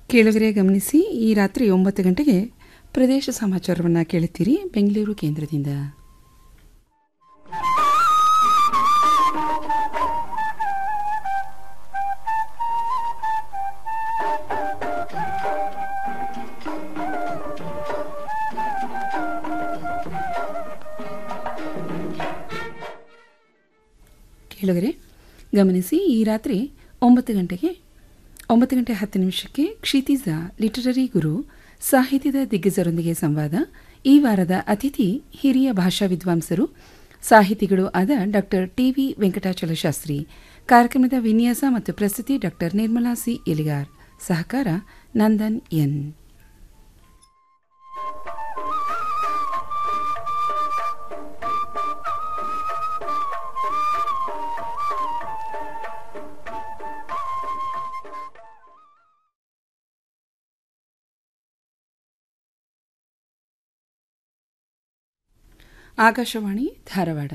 ಕೇಳುಗರೆ ಗಮನಿಸಿ ಈ ರಾತ್ರಿ ಒಂಬತ್ತು ಗಂಟೆಗೆ ಪ್ರದೇಶ ಸಮಾಚಾರವನ್ನು ಕೇಳುತ್ತೀರಿ ಬೆಂಗಳೂರು ಕೇಂದ್ರದಿಂದ ಕೇಳುಗರೆ ಗಮನಿಸಿ ಈ ರಾತ್ರಿ ಒಂಬತ್ತು ಗಂಟೆಗೆ ಒಂಬತ್ತು ಗಂಟೆ ಹತ್ತು ನಿಮಿಷಕ್ಕೆ ಕ್ಷಿತಿಜ ಲಿಟರರಿ ಗುರು ಸಾಹಿತ್ಯದ ದಿಗ್ಗಜರೊಂದಿಗೆ ಸಂವಾದ ಈ ವಾರದ ಅತಿಥಿ ಹಿರಿಯ ಭಾಷಾ ವಿದ್ವಾಂಸರು ಸಾಹಿತಿಗಳು ಆದ ಡಾಕ್ಟರ್ ಟಿವಿ ವೆಂಕಟಾಚಲ ಶಾಸ್ತ್ರಿ ಕಾರ್ಯಕ್ರಮದ ವಿನ್ಯಾಸ ಮತ್ತು ಪ್ರಸ್ತುತಿ ಡಾಕ್ಟರ್ ನಿರ್ಮಲಾ ಸಿ ಎಲಿಗಾರ್ ಸಹಕಾರ ನಂದನ್ ಎನ್ ಆಕಾಶವಾಣಿ ಧಾರವಾಡ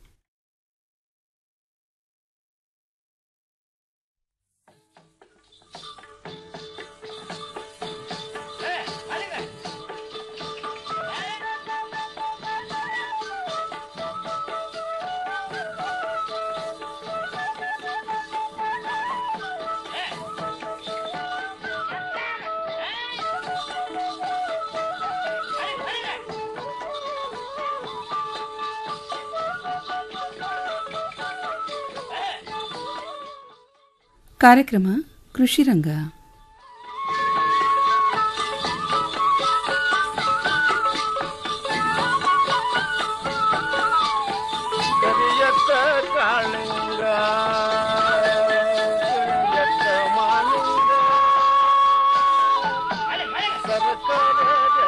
ಕಾರ್ಯಕ್ರಮ ಕೃಷಿ ರಂಗ ಕರಿಯತ್ತ ಕಾಳಿಂಗ ಕರಿಯತ್ತ ಮಾಲಿಂಗ ಸರಕಾರ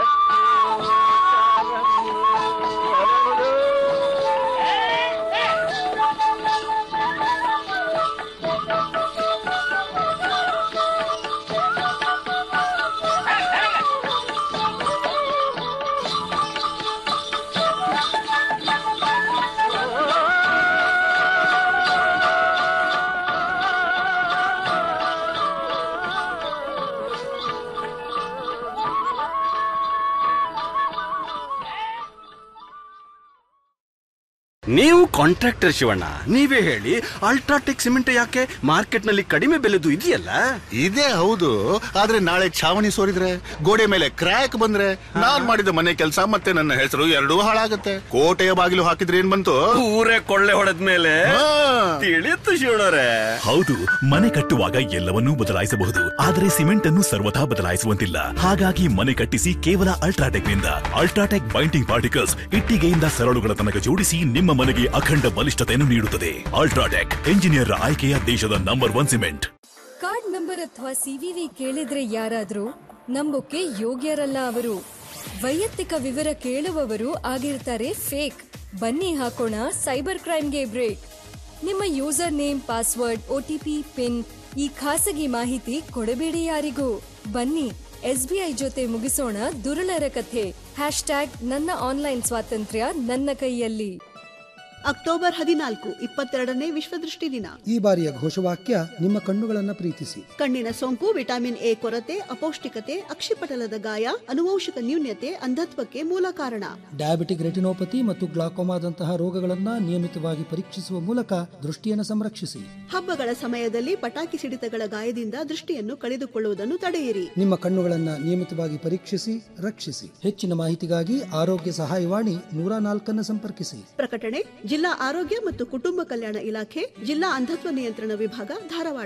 ನೀವು ಕಾಂಟ್ರಾಕ್ಟರ್ ಶಿವಣ್ಣ ನೀವೇ ಹೇಳಿ ಅಲ್ಟ್ರಾಟೆಕ್ ಸಿಮೆಂಟ್ ಯಾಕೆ ಮಾರ್ಕೆಟ್ ನಲ್ಲಿ ಕಡಿಮೆ ಬೆಲೆದು ಇದೆಯಲ್ಲ ಇದೇ ಹೌದು ಆದ್ರೆ ನಾಳೆ ಛಾವಣಿ ಸೋರಿದ್ರೆ ಗೋಡೆ ಮೇಲೆ ಕ್ರ್ಯಾಕ್ ಬಂದ್ರೆ ನಾನ್ ಮಾಡಿದ ಮನೆ ಕೆಲಸ ಮತ್ತೆ ನನ್ನ ಹೆಸರು ಎರಡೂ ಹಾಳಾಗತ್ತೆ ಕೋಟೆಯ ಬಾಗಿಲು ಹಾಕಿದ್ರೆ ಏನ್ ಬಂತು ಊರೇ ಕೊಳ್ಳೆ ಹೊಡೆದ ಮೇಲೆ ಹಾ. ತಿಳಿಯುತ್ತು ಶಿವಣ್ಣರೇ ಹೌದು ಮನೆ ಕಟ್ಟುವಾಗ ಎಲ್ಲವನ್ನೂ ಬದಲಾಯಿಸಬಹುದು ಆದರೆ ಸಿಮೆಂಟ್ ಅನ್ನು ಸರ್ವಥಾ ಬದಲಾಯಿಸುವಂತಿಲ್ಲ ಹಾಗಾಗಿ ಮನೆ ಕಟ್ಟಿಸಿ ಕೇವಲ ಅಲ್ಟ್ರಾಟೆಕ್ ನಿಂದ ಅಲ್ಟ್ರಾಟೆಕ್ ಬೈಂಡಿಂಗ್ ಪಾರ್ಟಿಕಲ್ಸ್ ಇಟ್ಟಿಗೆಯಿಂದ ಸರಳುಗಳ ತನಕ ಜೋಡಿಸಿ ನಿಮ್ಮ ಮನೆಗೆ ಅಖಂಡ ಬಲಿಷ್ಠತೆಯನ್ನು ನೀಡುತ್ತದೆ ಅಲ್ಟ್ರಾಟೆಕ್ ಎಂಜಿನಿಯರ್ ಆಯ್ಕೆಯ ದೇಶದ number one cement card number ಅಥವಾ ಸಿವಿವಿ ಕೇಳಿದ್ರೆ ಯಾರಾದ್ರೂ ನಂಬೋಕೆ ಯೋಗ್ಯರಲ್ಲ ಅವರು ವೈಯಕ್ತಿಕ ವಿವರ ಕೇಳುವವರು ಆಗಿರ್ತಾರೆ ಫೇಕ್ ಬನ್ನಿ ಹಾಕೋಣ ಸೈಬರ್ ಕ್ರೈಮ್ಗೆ ಬ್ರೇಕ್ ನಿಮ್ಮ user name password OTP PIN ಈ ಖಾಸಗಿ ಮಾಹಿತಿ ಕೊಡಬೇಡಿ ಯಾರಿಗೂ ಬನ್ನಿ ಎಸ್ಬಿಐ ಜೊತೆ ಮುಗಿಸೋಣ ದುರುಳರ ಕಥೆ ಹ್ಯಾಶ್ ಟ್ಯಾಗ್ ನನ್ನ ಆನ್ಲೈನ್ ಸ್ವಾತಂತ್ರ್ಯ ನನ್ನ ಕೈಯಲ್ಲಿ ಅಕ್ಟೋಬರ್ ಹದಿನಾಲ್ಕು ಇಪ್ಪತ್ತೆರಡನೇ ವಿಶ್ವದೃಷ್ಟಿ ದಿನ ಈ ಬಾರಿಯ ಘೋಷವಾಕ್ಯ ನಿಮ್ಮ ಕಣ್ಣುಗಳನ್ನು ಪ್ರೀತಿಸಿ ಕಣ್ಣಿನ ಸೋಂಕು ವಿಟಮಿನ್ ಎ ಕೊರತೆ ಅಪೌಷ್ಟಿಕತೆ ಅಕ್ಷಿಪಟಲದ ಗಾಯ ಅನುವಂಶಿಕ ನ್ಯೂನ್ಯತೆ ಅಂಧತ್ವಕ್ಕೆ ಮೂಲ ಕಾರಣ ಡಯಾಬಿಟಿಕ್ ರೆಟಿನೋಪತಿ ಮತ್ತು ಗ್ಲಾಕೋಮಾದಂತಹ ರೋಗಗಳನ್ನು ನಿಯಮಿತವಾಗಿ ಪರೀಕ್ಷಿಸುವ ಮೂಲಕ ದೃಷ್ಟಿಯನ್ನು ಸಂರಕ್ಷಿಸಿ ಹಬ್ಬಗಳ ಸಮಯದಲ್ಲಿ ಪಟಾಕಿ ಸಿಡಿತಗಳ ಗಾಯದಿಂದ ದೃಷ್ಟಿಯನ್ನು ಕಳೆದುಕೊಳ್ಳುವುದನ್ನು ತಡೆಯಿರಿ ನಿಮ್ಮ ಕಣ್ಣುಗಳನ್ನು ನಿಯಮಿತವಾಗಿ ಪರೀಕ್ಷಿಸಿ ರಕ್ಷಿಸಿ ಹೆಚ್ಚಿನ ಮಾಹಿತಿಗಾಗಿ ಆರೋಗ್ಯ ಸಹಾಯವಾಣಿ ನೂರ ನಾಲ್ಕನ್ನು ಸಂಪರ್ಕಿಸಿ ಪ್ರಕಟಣೆ ಜಿಲ್ಲಾ ಆರೋಗ್ಯ ಮತ್ತು ಕುಟುಂಬ ಕಲ್ಯಾಣ ಇಲಾಖೆ ಜಿಲ್ಲಾ ಅಂಧತ್ವ ನಿಯಂತ್ರಣ ವಿಭಾಗ ಧಾರವಾಡ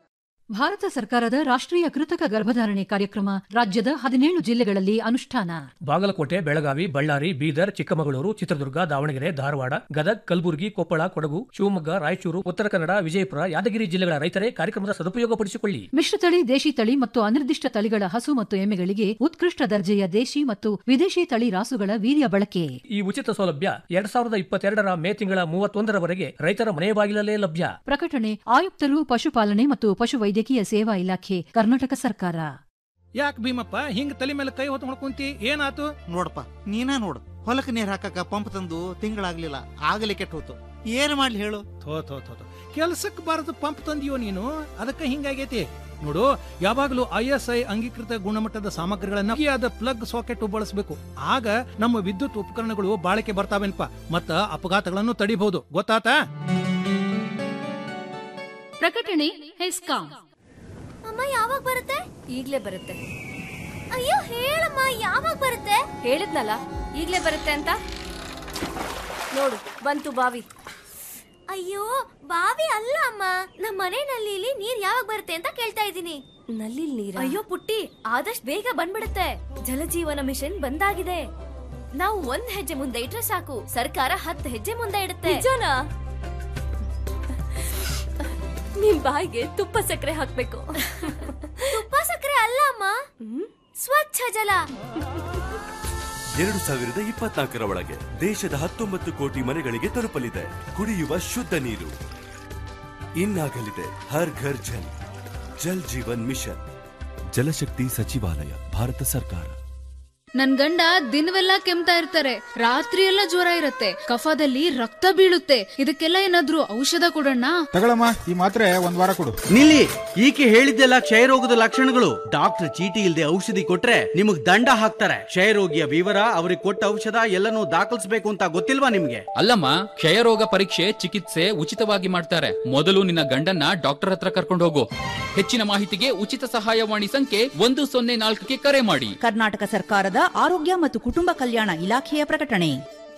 ಭಾರತ ಸರ್ಕಾರದ ರಾಷ್ಟ್ರೀಯ ಕೃತಕ ಗರ್ಭಧಾರಣೆ ಕಾರ್ಯಕ್ರಮ ರಾಜ್ಯದ ಹದಿನೇಳು ಜಿಲ್ಲೆಗಳಲ್ಲಿ ಅನುಷ್ಠಾನ ಬಾಗಲಕೋಟೆ ಬೆಳಗಾವಿ ಬಳ್ಳಾರಿ ಬೀದರ್ ಚಿಕ್ಕಮಗಳೂರು ಚಿತ್ರದುರ್ಗ ದಾವಣಗೆರೆ ಧಾರವಾಡ ಗದಗ್ ಕಲಬುರಗಿ ಕೊಪ್ಪಳ ಕೊಡಗು ಶಿವಮೊಗ್ಗ ರಾಯಚೂರು ಉತ್ತರ ಕನ್ನಡ ವಿಜಯಪುರ ಯಾದಗಿರಿ ಜಿಲ್ಲೆಗಳ ರೈತರೇ ಕಾರ್ಯಕ್ರಮದ ಸದುಪಯೋಗಪಡಿಸಿಕೊಳ್ಳಿ ಮಿಶ್ರತಳಿ ದೇಶಿ ತಳಿ ಮತ್ತು ಅನಿರ್ದಿಷ್ಟ ತಳಿಗಳ ಹಸು ಮತ್ತು ಎಮ್ಮೆಗಳಿಗೆ ಉತ್ಕೃಷ್ಟ ದರ್ಜೆಯ ದೇಶಿ ಮತ್ತು ವಿದೇಶಿ ತಳಿ ರಾಸುಗಳ ವೀರ್ಯ ಬಳಕೆ ಈ ಉಚಿತ ಸೌಲಭ್ಯ ಎರಡ್ ಸಾವಿರದ ಇಪ್ಪತ್ತೆರಡರ ಮೇ ತಿಂಗಳ ಮೂವತ್ತೊಂದರವರೆಗೆ ರೈತರ ಮನೆ ಬಾಗಿಲಲ್ಲೇ ಲಭ್ಯ ಪ್ರಕಟಣೆ ಆಯುಕ್ತರು ಪಶುಪಾಲನೆ ಮತ್ತು ಪಶುವೈದ್ಯಕೀಯ ಸೇವಾ ಇಲಾಖೆ ಕರ್ನಾಟಕ ಸರ್ಕಾರ ಯಾಕೆ ಭೀಮಪ್ಪ ಹಿಂಗ್ ತಲೆ ಮೇಲೆ ಕೈ ಹೊತ್ಕೊಂಡ್ ಕುಂತಿ ಏನಾತು ನೋಡಪ್ಪ ನೀನ ನೋಡು ಹೊಲಕ್ಕೆ ನೀರ್ ಹಾಕಕ್ಕ ಪಂಪ್ ತಂದು ತಿಂಗಳಾಗ್ಲಿಲ್ಲ ಆಗಲೇ ಕೆಟ್ಟ ಹೋತು ಏನ್ ಮಾಡ್ಲಿ ಹೇಳು ಥೋ ಥೋ ಥೋ ಥೋ. ಕೆಲ್ಸಕ್ ಬಾರದು ಪಂಪ್ ತಂದಿಯೋ ನೀನು ಅದಕ್ಕೆ ಹಿಂಗಾಗೈತಿ ನೋಡು ಯಾವಾಗಲೂ ಐ ಎಸ್ ಐ ಅಂಗೀಕೃತ ಗುಣಮಟ್ಟದ ಸಾಮಗ್ರಿಗಳನ್ನ ಅತಿಯಾದ ಪ್ಲಗ್ ಸಾಕೆಟ್ ಬಳಸಬೇಕು ಆಗ ನಮ್ಮ ವಿದ್ಯುತ್ ಉಪಕರಣಗಳು ಬಾಳಿಕೆ ಬರ್ತಾವೇನ್ಪ ಮತ್ತ ಅಪಘಾತಗಳನ್ನು ತಡಿಬಹುದು ಗೊತ್ತಾತಾ ಪ್ರಕಟಣೆ ಹೆಸ್ಕಾಂ ಅಮ್ಮ ಯಾವಾಗ ಬರುತ್ತೆ ಈಗ್ಲೇ ಬರುತ್ತೆ ಅಯ್ಯೋ ಹೇಳಮ್ಮ ಯಾವಾಗ ಬರುತ್ತೆ ಹೇಳಿದ್ನಲ್ಲ ಈಗ್ಲೇ ಬರುತ್ತೆ ಅಂತ ನೋಡು ಬಂತು ಬಾವಿ ಅಯ್ಯೋ ಬಾವಿ ಅಲ್ಲ ಅಮ್ಮ ನಮ್ಮ ಮನೆ ನಲ್ಲಿಲಿ ನೀರ್ ಯಾವಾಗ ಬರುತ್ತೆ ಅಂತ ಕೇಳ್ತಾ ಇದ್ದೀನಿ ನಲ್ಲಿ ನೀರ ಅಯ್ಯೋ ಪುಟ್ಟಿ ಆದಷ್ಟು ಬೇಗ ಬಂದ್ಬಿಡುತ್ತೆ ಜಲಜೀವನ ಮಿಷನ್ ಬಂದಾಗಿದೆ ನಾವು ಒಂದ್ ಹೆಜ್ಜೆ ಮುಂದೆ ಇಟ್ರೆ ಸಾಕು ಸರ್ಕಾರ ಹತ್ತು ಹೆಜ್ಜೆ ಮುಂದೆ ಇಡುತ್ತೆ ನಿಜನಾ ನಿಮ್ ಬಾಯಿಗೆ ತುಪ್ಪ ಸಕ್ಕರೆ ಹಾಕ್ಬೇಕು ತುಪ್ಪ ಸಕ್ಕರೆ ಅಲ್ಲ ಅಮ್ಮ ಸ್ವಚ್ಛ ಜಲ ಎರಡು ಸಾವಿರದ ಇಪ್ಪತ್ನಾಲ್ಕರ ಒಳಗೆ ದೇಶದ ಹತ್ತೊಂಬತ್ತು ಕೋಟಿ ಮನೆಗಳಿಗೆ ತಲುಪಲಿದೆ ಕುಡಿಯುವ ಶುದ್ಧ ನೀರು ಇನ್ನಾಗಲಿದೆ ಹರ್ ಘರ್ ಜಲ್ ಜಲ್ ಜೀವನ್ ಮಿಷನ್ ಜಲಶಕ್ತಿ ಸಚಿವಾಲಯ ಭಾರತ ಸರ್ಕಾರ ನನ್ ಗಂಡ ದಿನವೆಲ್ಲ ಕೆಮ್ತಾ ಇರ್ತಾರೆ ರಾತ್ರಿ ಎಲ್ಲ ಜ್ವರ ಇರತ್ತೆ ಕಫದಲ್ಲಿ ರಕ್ತ ಬೀಳುತ್ತೆ ಇದಕ್ಕೆಲ್ಲ ಏನಾದ್ರೂ ಔಷಧ ಕೊಡೋಣ ತಗೊಳಮ್ಮ ಈ ಮಾತ್ರೆ ಒಂದ್ ವಾರ ಕೊಡು ನಿಲ್ಲಿ ಈಕೆ ಹೇಳಿದ್ದೆಲ್ಲ ಕ್ಷಯರೋಗದ ಲಕ್ಷಣಗಳು ಡಾಕ್ಟರ್ ಚೀಟಿ ಇಲ್ಲದೆ ಔಷಧಿ ಕೊಟ್ರೆ ನಿಮಗ್ ದಂಡ ಹಾಕ್ತಾರೆ ಕ್ಷಯರೋಗಿಯ ವಿವರ ಅವ್ರಿಗೆ ಕೊಟ್ಟ ಔಷಧ ಎಲ್ಲನೂ ದಾಖಲಿಸಬೇಕು ಅಂತ ಗೊತ್ತಿಲ್ವಾ ನಿಮ್ಗೆ ಅಲ್ಲಮ್ಮ ಕ್ಷಯರೋಗ ಪರೀಕ್ಷೆ ಚಿಕಿತ್ಸೆ ಉಚಿತವಾಗಿ ಮಾಡ್ತಾರೆ ಮೊದಲು ನಿನ್ನ ಗಂಡನ್ನ ಡಾಕ್ಟರ್ ಹತ್ರ ಕರ್ಕೊಂಡು ಹೋಗು ಹೆಚ್ಚಿನ ಮಾಹಿತಿಗೆ ಉಚಿತ ಸಹಾಯವಾಣಿ ಸಂಖ್ಯೆ ಒಂದು ಸೊನ್ನೆ ನಾಲ್ಕಕ್ಕೆ ಕರೆ ಮಾಡಿ ಕರ್ನಾಟಕ ಸರ್ಕಾರದ ಆರೋಗ್ಯ ಮತ್ತು ಕುಟುಂಬ ಕಲ್ಯಾಣ ಇಲಾಖೆಯ ಪ್ರಕಟಣೆ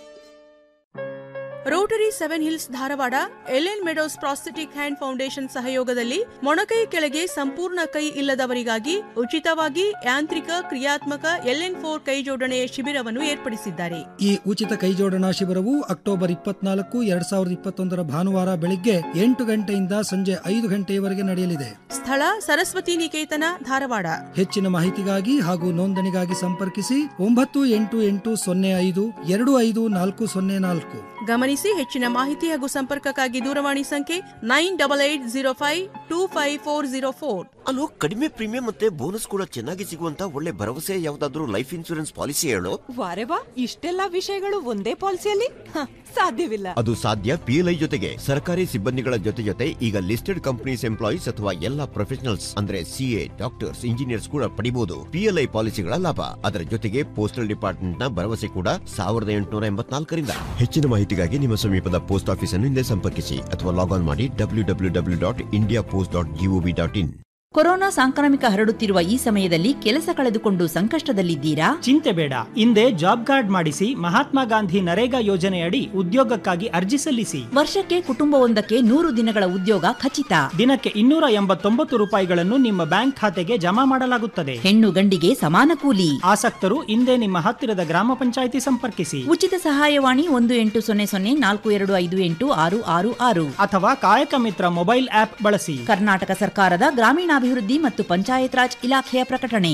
Rotary Seven Hills Dharwad L N Meadows prosthetic hand foundation ಸಹಯೋಗದಲ್ಲಿ ಮೊಣಕೈ ಕೆಳಗೆ ಸಂಪೂರ್ಣ ಕೈ ಇಲ್ಲದವರಿಗಾಗಿ ಉಚಿತವಾಗಿ ಯಾಂತ್ರಿಕ ಕ್ರಿಯಾತ್ಮಕ ಎಲ್ಎನ್ ಫೋರ್ ಕೈ ಜೋಡಣೆಯ ಶಿಬಿರವನ್ನು ಏರ್ಪಡಿಸಿದ್ದಾರೆ ಈ ಉಚಿತ ಕೈಜೋಡಣಾ ಶಿಬಿರವು ಅಕ್ಟೋಬರ್ ಇಪ್ಪತ್ನಾಲ್ಕು ಎರಡ್ ಸಾವಿರದ ಇಪ್ಪತ್ತೊಂದರ ಭಾನುವಾರ ಬೆಳಿಗ್ಗೆ ಎಂಟು ಗಂಟೆಯಿಂದ ಸಂಜೆ ಐದು ಗಂಟೆಯವರೆಗೆ ನಡೆಯಲಿದೆ ಸ್ಥಳ ಸರಸ್ವತಿ ನಿಕೇತನ ಧಾರವಾಡ ಹೆಚ್ಚಿನ ಮಾಹಿತಿಗಾಗಿ ಹಾಗೂ ನೋಂದಣಿಗಾಗಿ ಸಂಪರ್ಕಿಸಿ ಒಂಬತ್ತು ಎಂಟು ಎಂಟು ಸೊನ್ನೆ ಐದು ಎರಡು ಐದು ನಾಲ್ಕು ಸೊನ್ನೆ ನಾಲ್ಕು ಗಮನಿಸಿ ಹೆಚ್ಚಿನ ಮಾಹಿತಿ ಹಾಗೂ ಸಂಪರ್ಕಕ್ಕಾಗಿ ದೂರವಾಣಿ ಸಂಖ್ಯೆ nine double eight zero five two five four zero four ಅಲ್ಲೋ ಕಡಿಮೆ ಪ್ರೀಮಿಯಂ ಮತ್ತೆ ಬೋನಸ್ ಕೂಡ ಚೆನ್ನಾಗಿ ಸಿಗುವಂತ ಒಳ್ಳೆ ಭರವಸೆ ಯಾವ್ದಾದ್ರು ಲೈಫ್ ಇನ್ಸೂರೆನ್ಸ್ ಪಾಲಿಸಿ ಹೇಳು ವಾರೆ ವಾ ಇಷ್ಟೆಲ್ಲ ವಿಷಯಗಳು ಒಂದೇ ಪಾಲಿಸಿಯಲ್ಲಿ ಹ, ಸಾಧ್ಯವಿಲ್ಲ ಅದು ಸಾಧ್ಯ ಪಿಎಲ್ಐ ಜೊತೆಗೆ ಸರ್ಕಾರಿ ಸಿಬ್ಬಂದಿಗಳ ಜೊತೆ ಜೊತೆ ಈಗ ಲಿಸ್ಟೆಡ್ ಕಂಪನೀಸ್ ಎಂಪ್ಲಾಯೀಸ್ ಅಥವಾ ಎಲ್ಲಾ ಪ್ರೊಫೆಷನಲ್ಸ್ ಅಂದ್ರೆ ಸಿಎ ಡಾಕ್ಟರ್ಸ್ ಇಂಜಿನಿಯರ್ಸ್ ಕೂಡ ಪಡಿಬಹುದು ಪಿಎಲ್ಐ ಪಾಲಿಸಿಗಳ ಲಾಭ ಅದರ ಜೊತೆಗೆ ಪೋಸ್ಟಲ್ ಡಿಪಾರ್ಟ್ಮೆಂಟ್ ನ ಭರವಸೆ ಕೂಡ ಸಾವಿರದ ಎಂಟುನೂರ ಎಂಬತ್ನಾಲ್ಕರಿಂದ ಹೆಚ್ಚಿನ ಮಾಹಿತಿಗಾಗಿ ನಿಮ್ಮ ಸಮೀಪದ ಪೋಸ್ಟ್ ಆಫೀಸ್ ಅನ್ನು ಹಿಂದೆ ಸಂಪರ್ಕಿಸಿ ಅಥವಾ ಲಾಗ್ ಆನ್ ಮಾಡಿ W W W dot India Post dot gov dot in corona ಸಾಂಕ್ರಾಮಿಕ ಹರಡುತ್ತಿರುವ ಈ ಸಮಯದಲ್ಲಿ ಕೆಲಸ ಕಳೆದುಕೊಂಡು ಸಂಕಷ್ಟದಲ್ಲಿದ್ದೀರಾ ಚಿಂತೆ ಬೇಡ ಹಿಂದೆ ಜಾಬ್ ಕಾರ್ಡ್ ಮಾಡಿಸಿ ಮಹಾತ್ಮ ಗಾಂಧಿ ನರೇಗಾ ಯೋಜನೆಯಡಿ ಉದ್ಯೋಗಕ್ಕಾಗಿ ಅರ್ಜಿ ಸಲ್ಲಿಸಿ ವರ್ಷಕ್ಕೆ ಕುಟುಂಬವೊಂದಕ್ಕೆ ನೂರು ದಿನಗಳ ಉದ್ಯೋಗ ಖಚಿತ ದಿನಕ್ಕೆ ಇನ್ನೂರ ಎಂಬತ್ತೊಂಬತ್ತು ರೂಪಾಯಿಗಳನ್ನು ನಿಮ್ಮ ಬ್ಯಾಂಕ್ ಖಾತೆಗೆ ಜಮಾ ಮಾಡಲಾಗುತ್ತದೆ ಹೆಣ್ಣು ಗಂಡಿಗೆ ಸಮಾನ ಕೂಲಿ ಆಸಕ್ತರು ಹಿಂದೆ ನಿಮ್ಮ ಹತ್ತಿರದ ಗ್ರಾಮ ಪಂಚಾಯಿತಿ ಸಂಪರ್ಕಿಸಿ ಉಚಿತ ಸಹಾಯವಾಣಿ ಒಂದು ಎಂಟು ಸೊನ್ನೆ ಸೊನ್ನೆ ನಾಲ್ಕು ಎರಡು ಐದು ಎಂಟು ಆರು ಆರು ಆರು ಅಥವಾ ಕಾಯಕ ಮಿತ್ರ ಮೊಬೈಲ್ ಆಪ್ ಬಳಸಿ ಕರ್ನಾಟಕ ಸರ್ಕಾರದ ಗ್ರಾಮೀಣಾಭಿವೃದ್ಧಿ ಮತ್ತು ಪಂಚಾಯತ್ ರಾಜ್ ಇಲಾಖೆಯ ಪ್ರಕಟಣೆ